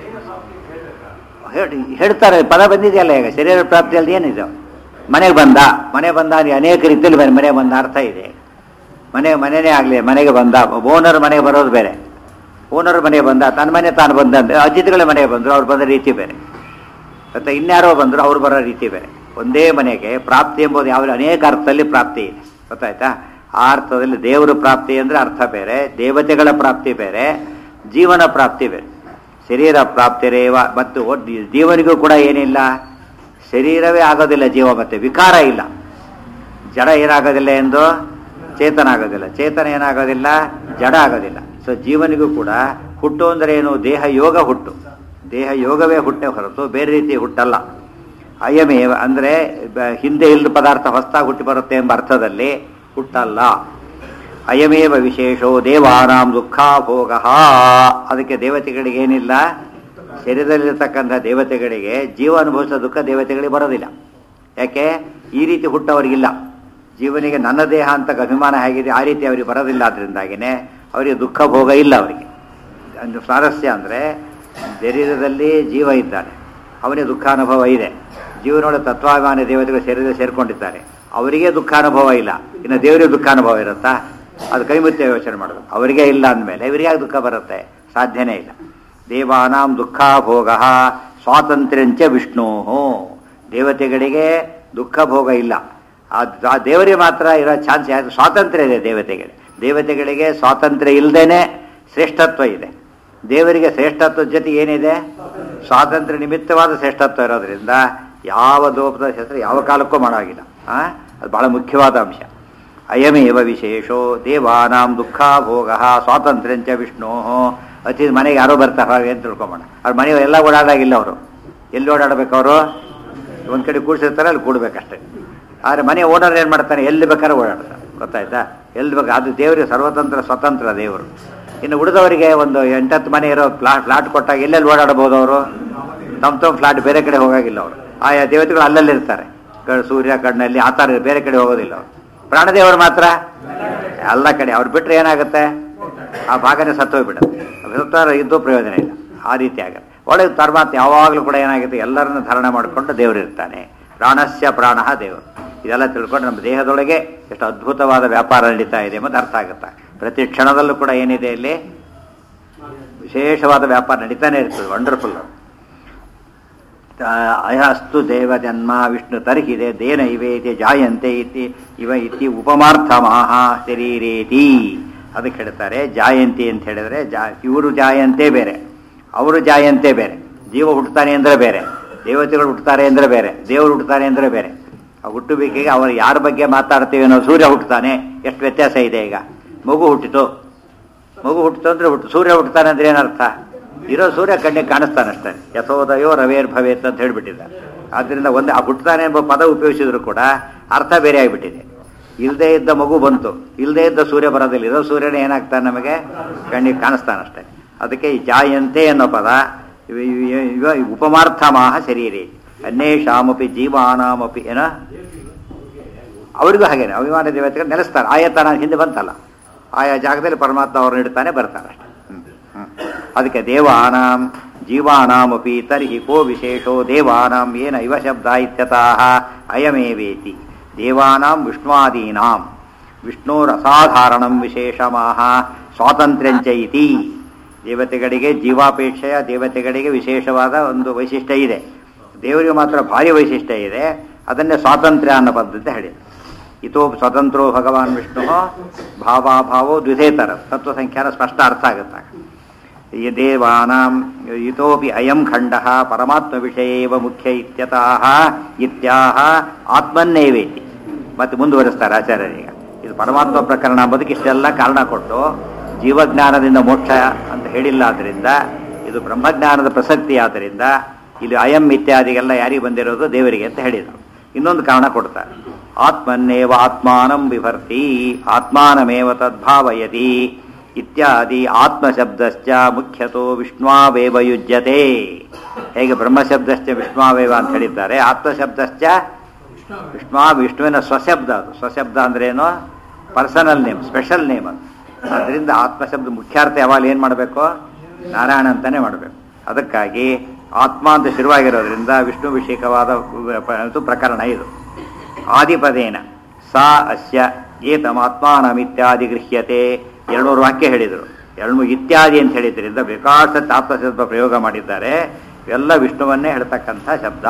ಹೇಳಿ ಹೇಳ್ತಾರೆ ಪದ ಬಂದಿದೆಯಲ್ಲ ಈಗ ಶರೀರ ಪ್ರಾಪ್ತಿಯಲ್ಲಿ ಏನಿದೆ ಮನೆಗೆ ಬಂದ ಮನೆ ಬಂದ ಅಂದ್ರೆ ಅನೇಕ ರೀತಿಯಲ್ಲಿ ಬನ್ನಿ ಮನೆ ಬಂದ ಅರ್ಥ ಇದೆ ಮನೆ ಮನೆನೇ ಆಗಲಿ ಮನೆಗೆ ಬಂದ ಓನರ್ ಮನೆಗೆ ಬರೋದು ಬೇರೆ ಓನರ್ ಮನೆಗೆ ಬಂದ ತನ್ನ ಮನೆ ತಾನು ಬಂದ ಅಂದ್ರೆ ಅತಿಥಿಗಳ ಮನೆಗೆ ಬಂದರು ಅವ್ರು ಬಂದ ರೀತಿ ಬೇರೆ ಮತ್ತು ಇನ್ಯಾರೋ ಬಂದರು ಅವ್ರು ಬರೋ ರೀತಿ ಬೇರೆ ಒಂದೇ ಮನೆಗೆ ಪ್ರಾಪ್ತಿ ಎಂಬುದು ಯಾವ ಅನೇಕ ಅರ್ಥದಲ್ಲಿ ಪ್ರಾಪ್ತಿ ಇದೆ ಗೊತ್ತಾಯ್ತಾ ಆ ಅರ್ಥದಲ್ಲಿ ದೇವರ ಪ್ರಾಪ್ತಿ ಅಂದರೆ ಅರ್ಥ ಬೇರೆ ದೇವತೆಗಳ ಪ್ರಾಪ್ತಿ ಬೇರೆ ಜೀವನ ಪ್ರಾಪ್ತಿ ಬೇರೆ ಶರೀರ ಪ್ರಾಪ್ತಿರೇವ ಮತ್ತು ಒಟ್- ಜೀವನಿಗೂ ಕೂಡ ಏನಿಲ್ಲ ಶರೀರವೇ ಆಗೋದಿಲ್ಲ ಜೀವ ಮತ್ತೆ ವಿಕಾರ ಇಲ್ಲ ಜಡ ಏನಾಗೋದಿಲ್ಲ ಎಂದು ಚೇತನ ಆಗೋದಿಲ್ಲ ಚೇತನ ಏನಾಗೋದಿಲ್ಲ ಜಡ ಆಗೋದಿಲ್ಲ ಸೊ ಜೀವನಿಗೂ ಕೂಡ ಹುಟ್ಟು ಅಂದರೆ ಏನು ದೇಹ ಯೋಗ ಹುಟ್ಟು ದೇಹ ಯೋಗವೇ ಹುಟ್ಟೆ ಹೊರತು ಬೇರೆ ರೀತಿ ಹುಟ್ಟಲ್ಲ ಅಯಮೇವ ಅಂದರೆ ಬ- ಹಿಂದೆ ಇಲ್ಲದ ಪದಾರ್ಥ ಹೊಸದಾಗಿ ಹುಟ್ಟಿ ಬರುತ್ತೆ ಎಂಬ ಅರ್ಥದಲ್ಲಿ ಹುಟ್ಟಲ್ಲ ಅಯಮೇವ ವಿಶೇಷೋ ದೇವಾನಾಂ ದುಃಖ ಭೋಗ ಅದಕ್ಕೆ ದೇವತೆಗಳಿಗೆ ಏನಿಲ್ಲ ಶರೀರದಲ್ಲಿರ್ತಕ್ಕಂಥ ದೇವತೆಗಳಿಗೆ ಜೀವ ಅನುಭವಿಸೋ ದುಃಖ ದೇವತೆಗಳಿಗೆ ಬರೋದಿಲ್ಲ ಯಾಕೆ ಈ ರೀತಿ ಹುಟ್ಟವರಿಗಿಲ್ಲ ಜೀವನಿಗೆ ನನ್ನ ದೇಹ ಅಂತ ಅಭಿಮಾನ ಹೇಗಿದೆ ಆ ರೀತಿ ಅವರಿಗೆ ಬರೋದಿಲ್ಲ ಅದರಿಂದಾಗಿನೇ ಅವರಿಗೆ ದುಃಖ ಭೋಗ ಇಲ್ಲ ಅವರಿಗೆ ಒಂದು ಸ್ವಾರಸ್ಯ ಅಂದರೆ ಶರೀರದಲ್ಲಿ ಜೀವ ಇದ್ದಾನೆ ಅವನಿಗೆ ದುಃಖಾನುಭವ ಇದೆ ಜೀವನೊಳ ತತ್ವಾಭಿಮಾನಿ ದೇವತೆಗಳು ಶರೀರ ಸೇರ್ಕೊಂಡಿದ್ದಾರೆ ಅವರಿಗೆ ದುಃಖಾನುಭವ ಇಲ್ಲ ಇನ್ನು ದೇವರಿಗೆ ದುಃಖಾನುಭವ ಇರುತ್ತಾ ಅದು ಕೈಮುತ್ಯ ಯೋಚನೆ ಮಾಡೋದು ಅವರಿಗೆ ಇಲ್ಲ ಅಂದಮೇಲೆ ಇವರಿಗೆ ಯಾಕೆ ದುಃಖ ಬರುತ್ತೆ ಸಾಧ್ಯನೇ ಇಲ್ಲ ದೇವಾನಾಂ ದುಃಖ ಭೋಗ ಸ್ವಾತಂತ್ರ್ಯಂಚ ವಿಷ್ಣು ದೇವತೆಗಳಿಗೆ ದುಃಖ ಭೋಗ ಇಲ್ಲ ಆ ಆ ದೇವರಿಗೆ ಮಾತ್ರ ಇರೋ ಚಾನ್ಸ್ ಯಾಕೆ ಸ್ವಾತಂತ್ರ್ಯ ಇದೆ ದೇವತೆಗಳಿಗೆ ದೇವತೆಗಳಿಗೆ ಸ್ವಾತಂತ್ರ್ಯ ಇಲ್ಲದೇನೆ ಶ್ರೇಷ್ಠತ್ವ ಇದೆ ದೇವರಿಗೆ ಶ್ರೇಷ್ಠತ್ವದ ಜೊತೆ ಏನಿದೆ ಸ್ವಾತಂತ್ರ್ಯ ನಿಮಿತ್ತವಾದ ಶ್ರೇಷ್ಠತ್ವ ಇರೋದ್ರಿಂದ ಯಾವ ದೋಪದ ಹೆಸರು ಯಾವ ಕಾಲಕ್ಕೂ ಮಾಡೋಗಿಲ್ಲ ಆ ಅದು ಬಹಳ ಮುಖ್ಯವಾದ ಅಂಶ ಅಯಮೇವ ವಿಶೇಷೋ ದೇವಾನಾಂ ದುಃಖ ಭೋಗ ಸ್ವಾತಂತ್ರ್ಯಂಚ ವಿಷ್ಣು ಅತಿ ಮನೆಗೆ ಯಾರೋ ಬರ್ತಾರೆ ಅಂತ ತಿಳ್ಕೊಂಬೋಣ ಅವ್ರ ಮನೆ ಎಲ್ಲ ಓಡಾಡಾಗಿಲ್ಲ ಅವರು ಎಲ್ಲಿ ಓಡಾಡ್ಬೇಕು ಅವರು ಒಂದು ಕಡೆ ಕೂಡಿಸಿರ್ತಾರೆ ಅಲ್ಲಿ ಕೂಡ್ಬೇಕಷ್ಟೇ ಆದರೆ ಮನೆ ಓನರ್ ಏನು ಮಾಡ್ತಾನೆ ಎಲ್ಲಿ ಬೇಕಾದ್ರೆ ಓಡಾಡ್ತಾನೆ ಗೊತ್ತಾಯ್ತಾ ಎಲ್ಲಿ ಬೇಕು ಅದು ದೇವರಿಗೆ ಸರ್ವತಂತ್ರ ಸ್ವತಂತ್ರ ದೇವರು ಇನ್ನು ಉಳಿದವರಿಗೆ ಒಂದು ಎಂಟತ್ತು ಮನೆ ಇರೋ ಫ್ಲಾಟ್ ಫ್ಲಾಟ್ ಕೊಟ್ಟಾಗ ಎಲ್ಲೆಲ್ಲಿ ಓಡಾಡಬಹುದು ಅವರು ತಮ್ಮ ತಮ್ಮ ಫ್ಲಾಟ್ ಬೇರೆ ಕಡೆ ಹೋಗಾಗಿಲ್ಲ ಅವರು ಆಯಾ ದೇವತೆಗಳು ಅಲ್ಲಲ್ಲಿ ಇರ್ತಾರೆ ಕ- ಸೂರ್ಯ ಕಣ್ಣಲ್ಲಿ ಆ ಥರ ಬೇರೆ ಕಡೆ ಹೋಗೋದಿಲ್ಲ ಅವರು ಪ್ರಾಣದೇವರು ಮಾತ್ರ ಎಲ್ಲ ಕಡೆ ಅವ್ರು ಬಿಟ್ರೆ ಏನಾಗುತ್ತೆ ಆ ಭಾಗನೇ ಸತ್ತೋಗ್ಬಿಡುತ್ತೆ ಸತ್ತಾರ ಇದ್ದು ಪ್ರಯೋಜನ ಇಲ್ಲ ಆ ರೀತಿ ಆಗುತ್ತೆ ಒಳಗೆ ಪರಮಾತ್ಮ ಯಾವಾಗಲೂ ಕೂಡ ಏನಾಗುತ್ತೆ ಎಲ್ಲರನ್ನ ಧಾರಣ ಮಾಡಿಕೊಂಡು ದೇವರು ಇರ್ತಾನೆ ಪ್ರಾಣಸ್ಯ ಪ್ರಾಣ ದೇವರು ಇದೆಲ್ಲ ತಿಳ್ಕೊಂಡು ನಮ್ಮ ದೇಹದೊಳಗೆ ಎಷ್ಟು ಅದ್ಭುತವಾದ ವ್ಯಾಪಾರ ನಡೀತಾ ಇದೆ ಎಂಬುದು ಅರ್ಥ ಆಗುತ್ತೆ ಪ್ರತಿ ಕ್ಷಣದಲ್ಲೂ ಕೂಡ ಏನಿದೆ ಇಲ್ಲಿ ವಿಶೇಷವಾದ ವ್ಯಾಪಾರ ನಡೀತಾನೆ ಇರ್ತದೆ ವಂಡರ್ಫುಲ್ ಅಯಸ್ತು ದೇವ ಜನ್ಮ ವಿಷ್ಣು ತರ್ಹಿದೆ ದೇನ ಇವೇತಿ ಜಾಯಂತೆ ಇತಿ ಇವ ಇತಿ ಉಪಮಾರ್ಥಮಾಹ ಶರೀರೇತಿ ಅದಕ್ಕೆ ಹೇಳ್ತಾರೆ ಜಾಯಂತಿ ಅಂತ ಹೇಳಿದ್ರೆ ಜಾ ಇವರು ಜಾಯಂತೆ ಬೇರೆ ಅವರು ಜಾಯಂತೆ ಬೇರೆ ಜೀವ ಹುಟ್ಟುತ್ತಾನೆ ಅಂದರೆ ಬೇರೆ ದೇವತೆಗಳು ಹುಟ್ಟುತ್ತಾರೆ ಅಂದರೆ ಬೇರೆ ದೇವರು ಹುಟ್ಟುತ್ತಾನೆ ಅಂದರೆ ಬೇರೆ ಆ ಹುಟ್ಟುವಿಕೆಗೆ ಅವರು ಯಾರ ಬಗ್ಗೆ ಮಾತಾಡ್ತೀವಿ ಅನ್ನೋ ಸೂರ್ಯ ಹುಟ್ಟುತ್ತಾನೆ ಎಷ್ಟು ವ್ಯತ್ಯಾಸ ಇದೆ ಈಗ ಮಗು ಹುಟ್ಟಿತು ಮಗು ಹುಟ್ಟಿತು ಅಂದ್ರೆ ಹುಟ್ಟು ಸೂರ್ಯ ಹುಟ್ಟುತ್ತಾನೆ ಅಂದ್ರೆ ಏನರ್ಥ ಇರೋ ಸೂರ್ಯ ಕಣ್ಣಿಗೆ ಕಾಣಿಸ್ತಾನಷ್ಟೇ ಯಥೋದಯೋ ರವೇರ್ ಭವೇತ್ ಅಂತ ಹೇಳ್ಬಿಟ್ಟಿದ್ದಾರೆ ಆದ್ದರಿಂದ ಒಂದು ಆ ಹುಟ್ಟುತ್ತಾನೆ ಎಂಬ ಪದ ಉಪಯೋಗಿಸಿದ್ರು ಕೂಡ ಅರ್ಥ ಬೇರೆ ಆಗಿಬಿಟ್ಟಿದೆ ಇಲ್ಲದೆ ಇದ್ದ ಮಗು ಬಂತು ಇಲ್ಲದೆ ಇದ್ದ ಸೂರ್ಯ ಬರೋದಿಲ್ಲ ಇರೋ ಸೂರ್ಯನೇ ಏನಾಗ್ತಾನೆ ನಮಗೆ ಕಣ್ಣಿಗೆ ಕಾಣಿಸ್ತಾನಷ್ಟೇ ಅದಕ್ಕೆ ಈ ಜಾಯಂತೆ ಅನ್ನೋ ಪದ ಇವ- ಇವ- ಇವ ಉಪಮಾರ್ಥಮಾಹ ಶರೀರಿ ಅನ್ಯೇಷಾಮಪಿ ಜೀವಾನಾಮಪಿ ಏನ ಅವರಿಗೂ ಹಾಗೇನೆ ಅಭಿಮಾನ ದೇವತೆಗಳು ನೆಲೆಸ್ತಾರೆ ಆಯತನ ಹಿಂದೆ ಬಂತಲ್ಲ ಆಯಾ ಜಾಗದಲ್ಲಿ ಪರಮಾತ್ಮ ಅವ್ರನ್ನ ಇಡ್ತಾನೆ ಬರ್ತಾರೆ ಅಷ್ಟೇ ಹ್ಮ್, ಹ್ಮ್. ಅದಕ್ಕೆ ದೇವಾನಾಂ ಜೀವಾನಾಮಪಿ ತರ್ಹಿ ಕೋ ವಿಶೇಷೋ ದೇವಾನಾಂ ಏನ ಇವ ಶಬ್ದ ಇತ್ಯತಃ ಅಯಮೇವೇತಿ ದೇವಾನಾಂ ವಿಷ್ಣುವಾದೀನಾಂ ವಿಷ್ಣೋರಸಾಧಾರಣಂ ವಿಶೇಷಮಾಹ ಸ್ವಾತಂತ್ರ್ಯಂಚ ಇತಿ ದೇವತೆಗಳಿಗೆ ಜೀವಾಪೇಕ್ಷೆಯ ದೇವತೆಗಳಿಗೆ ವಿಶೇಷವಾದ ಒಂದು ವೈಶಿಷ್ಟ್ಯ ಇದೆ ದೇವರಿಗೆ ಮಾತ್ರ ಭಾರಿ ವೈಶಿಷ್ಟ್ಯ ಇದೆ ಅದನ್ನೇ ಸ್ವಾತಂತ್ರ್ಯ ಅನ್ನೋ ಪದ್ಧತಿ ಹೇಳಿ ಇತೋ ಸ್ವತಂತ್ರೋ ಭಗವಾನ್ ವಿಷ್ಣು ಭಾವಾಭಾವೋ ದ್ವಿಧೇತರ ತತ್ವ ಸಂಖ್ಯಾನ ಸ್ಪಷ್ಟ ಅರ್ಥ ಆಗುತ್ತೆ ಈ ದೇವಾನಾಂ ಇತೋಪಿ ಅಯಂ ಖಂಡ ಪರಮಾತ್ಮ ವಿಷಯೇವ ಮುಖ್ಯ ಇತ್ಯತಃ ಇತ್ಯಾಹ ಆತ್ಮನ್ನೇವೇತಿ ಮತ್ತೆ ಮುಂದುವರಿಸ್ತಾರೆ ಆಚಾರ್ಯರೀಗ ಇದು ಪರಮಾತ್ಮ ಪ್ರಕರಣ ಎಂಬುದಕ್ಕೆ ಇಷ್ಟೆಲ್ಲ ಕಾರಣ ಕೊಟ್ಟು ಜೀವಜ್ಞಾನದಿಂದ ಮೋಕ್ಷ ಅಂತ ಹೇಳಿಲ್ಲ ಆದ್ದರಿಂದ ಇದು ಬ್ರಹ್ಮಜ್ಞಾನದ ಪ್ರಸಕ್ತಿ ಆದ್ದರಿಂದ ಇಲ್ಲಿ ಅಯಂ ಇತ್ಯಾದಿಗೆಲ್ಲ ಯಾರಿಗೆ ಬಂದಿರೋದು ದೇವರಿಗೆ ಅಂತ ಹೇಳಿದರು ಇನ್ನೊಂದು ಕಾರಣ ಕೊಡ್ತಾರೆ ಆತ್ಮನ್ನೇವ ಆತ್ಮಾನಂ ವಿಭರ್ತಿ ಆತ್ಮಾನಮೇವ ತದ್ಭಾವಯತಿ ಇತ್ಯಾದಿ ಆತ್ಮಶಬ್ದಶ್ಚ ಮುಖ್ಯತೋ ವಿಷ್ಣುವೇವ ಯುಜ್ಯತೆ ಹೇಗೆ ಬ್ರಹ್ಮಶಬ್ದಶ್ಚ ವಿಷ್ಣುವೇವ ಅಂತ ಹೇಳಿದ್ದಾರೆ ಆತ್ಮಶಬ್ದಶ್ಚ ವಿಷ್ಣು ವಿಷ್ಣುವಿನ ಸ್ವಶಬ್ದ ಅದು ಸ್ವಶಬ್ದ ಅಂದ್ರೇನು ಪರ್ಸನಲ್ ನೇಮ್ ಸ್ಪೆಷಲ್ ನೇಮ್ ಅದು ಅದರಿಂದ ಆತ್ಮಶಬ್ದ ಮುಖ್ಯಾರ್ಥ ಯಾವಾಗ ಏನು ಮಾಡಬೇಕು ನಾರಾಯಣ ಅಂತಾನೆ ಮಾಡಬೇಕು ಅದಕ್ಕಾಗಿ ಆತ್ಮ ಅಂತ ಶುರುವಾಗಿರೋದ್ರಿಂದ ವಿಷ್ಣು ವಿಷಯಕವಾದ ಇದು ಪ್ರಕರಣ ಇದು ಆದಿಪದೇನ ಸಾ ಅಸ್ಯ ಏತಮಾತ್ಮಾನಮಿತ್ಯಾದಿ ಗೃಹ್ಯತೆ ಎರಡ್ನೂರು ವಾಕ್ಯ ಹೇಳಿದರು ಎರಡು ಇತ್ಯಾದಿ ಅಂತ ಹೇಳಿದ್ರಿಂದ ಬೇಕಾದ ಆತ್ಮಶಬ್ದ ಪ್ರಯೋಗ ಮಾಡಿದ್ದಾರೆ ಇವೆಲ್ಲ ವಿಷ್ಣುವನ್ನೇ ಹೇಳ್ತಕ್ಕಂಥ ಶಬ್ದ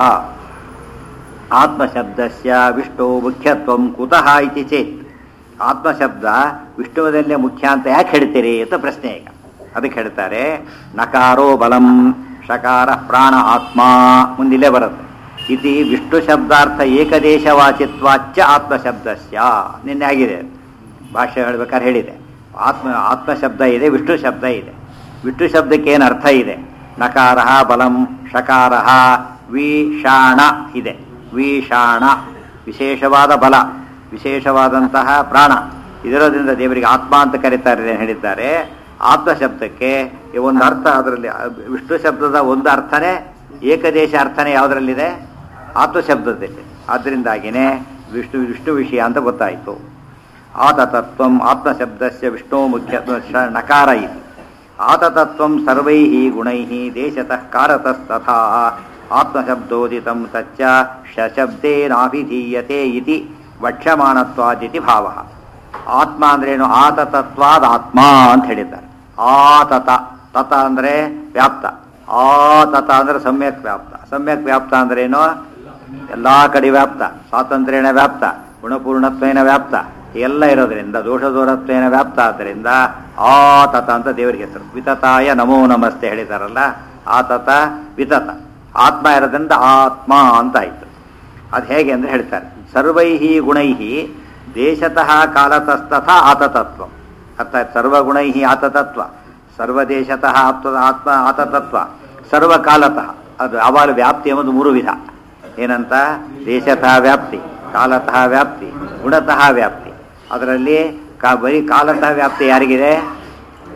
ಆತ್ಮಶಬ್ದಸ್ಯ ವಿಷ್ಣು ಮುಖ್ಯತ್ವಂ ಕುತಃ ಇತಿ ಚೇತ್ ಆತ್ಮಶಬ್ದ ವಿಷ್ಣುವದಲ್ಲೇ ಮುಖ್ಯ ಅಂತ ಯಾಕೆ ಹೇಳ್ತೀರಿ ಅಂತ ಪ್ರಶ್ನೆ ಈಗ ಅದಕ್ಕೆ ಹೇಳ್ತಾರೆ ನಕಾರೋ ಬಲಂ ಶಕಾರ ಪ್ರಾಣ ಆತ್ಮ ಮುಂದಿಲ್ಲೇ ಬರುತ್ತೆ ಇತಿ ವಿಷ್ಣು ಶಬ್ದಾರ್ಥ ಏಕದೇಶವಾಚಿತ್ವಾಚ್ಯ ಆತ್ಮಶಬ್ದಸ್ಯ ನಿನ್ನೆ ಆಗಿದೆ ಭಾಷೆ ಹೇಳ್ಬೇಕಾದ್ರೆ ಹೇಳಿದೆ ಆತ್ಮ ಆತ್ಮಶಬ್ದ ಇದೆ ವಿಷ್ಣು ಶಬ್ದ ಇದೆ ವಿಷ್ಣು ಶಬ್ದಕ್ಕೆ ಏನು ಅರ್ಥ ಇದೆ ನಕಾರ ಬಲಂ ಶಕಾರ ವಿಷಾಣ ಇದೆ ವಿಷಾಣ ವಿಶೇಷವಾದ ಬಲ ವಿಶೇಷವಾದಂತಹ ಪ್ರಾಣ ಇದರೋದ್ರಿಂದ ದೇವರಿಗೆ ಆತ್ಮ ಅಂತ ಕರೀತಾರೆ ಅಂತ ಹೇಳಿದ್ದಾರೆ ಆತ್ಮ ಶಬ್ದಕ್ಕೆ ಈ ಒಂದು ಅರ್ಥ ಅದರಲ್ಲಿ ವಿಷ್ಣು ಶಬ್ದದ ಒಂದು ಅರ್ಥನೇ ಏಕದೇಶ ಅರ್ಥನೇ ಯಾವುದರಲ್ಲಿದೆ ಆತ್ಮ ಶಬ್ದದಲ್ಲಿ ಆದ್ದರಿಂದಾಗಿನೇ ವಿಷ್ಣು ವಿಷ್ಣು ವಿಷಯ ಅಂತ ಗೊತ್ತಾಯಿತು ಆತತತ್ವಂ ಆತ್ಮಶಬ್ದಸ್ಯ ವಿಷ್ಣು ಮುಖ್ಯ ಶ- ನಕಾರ ಇತಿ ಆತತತ್ವಂ ಸರ್ವೈಃ ಗುಣೈಃ ದೇಶತಃ ಕಾರತಸ್ತಥಾ ಆತ್ಮಶಬ್ದೋದಿತಂ ತಚ್ಚ ಶಬ್ದೇನಾಭಿಧೀಯತೆ ಇತಿ ವಕ್ಷ್ಯಮಾಣತ್ವಾದಿತಿ ಭಾವ ಆತ್ಮ ಅಂದ್ರೇನು ಆತತತ್ವಾದ ಆತ್ಮ ಅಂತ ಹೇಳಿದ್ದಾರೆ ಆತತ ತತ ಅಂದ್ರೆ ವ್ಯಾಪ್ತ ಆತತ ಅಂದ್ರೆ ಸಮ್ಯಕ್ ವ್ಯಾಪ್ತ ಸಮ್ಯಕ್ ವ್ಯಾಪ್ತ ಅಂದ್ರೇನು ಎಲ್ಲಾ ಕಡೆ ವ್ಯಾಪ್ತ ಸ್ವಾತಂತ್ರ್ಯನ ವ್ಯಾಪ್ತ ಗುಣಪೂರ್ಣತ್ವೇನ ವ್ಯಾಪ್ತ ಎಲ್ಲ ಇರೋದ್ರಿಂದ ದೋಷದೂರತ್ವೇನ ವ್ಯಾಪ್ತ ಆದ್ದರಿಂದ ಆತತ ಅಂತ ದೇವರಿಗೆ ಹೆಸರು ವಿತತಾಯ ನಮೋ ನಮಸ್ತೆ ಹೇಳಿದಾರಲ್ಲ ಆತತ ವಿತತ ಆತ್ಮ ಇರೋದ್ರಿಂದ ಆತ್ಮ ಅಂತ ಆಯ್ತು ಅದು ಹೇಗೆ ಅಂದ್ರೆ ಹೇಳ್ತಾರೆ ಸರ್ವೈಹಿ ಗುಣೈಹಿ ದೇಶತಃ ಕಾಲತಸ್ತಥ ಆತತತ್ವ ಅರ್ಥ ಆಯ್ತು ಸರ್ವಗುಣೈಹಿ ಆತತತ್ವ ಸರ್ವದೇಶತಃ ಆತ್ಮ ಆತ್ಮ ಆತತತ್ವ ಸರ್ವಕಾಲತಃ ಅದು ಅವಾಲ ವ್ಯಾಪ್ತಿ ಎಂಬುದು ಮೂರು ವಿಧ ಏನಂತ ದೇಶತಃ ವ್ಯಾಪ್ತಿ ಕಾಲತಃ ವ್ಯಾಪ್ತಿ ಗುಣತಃ ವ್ಯಾಪ್ತಿ ಅದರಲ್ಲಿ ಕಾ ಬರೀ ಕಾಲತಃ ವ್ಯಾಪ್ತಿ ಯಾರಿಗಿದೆ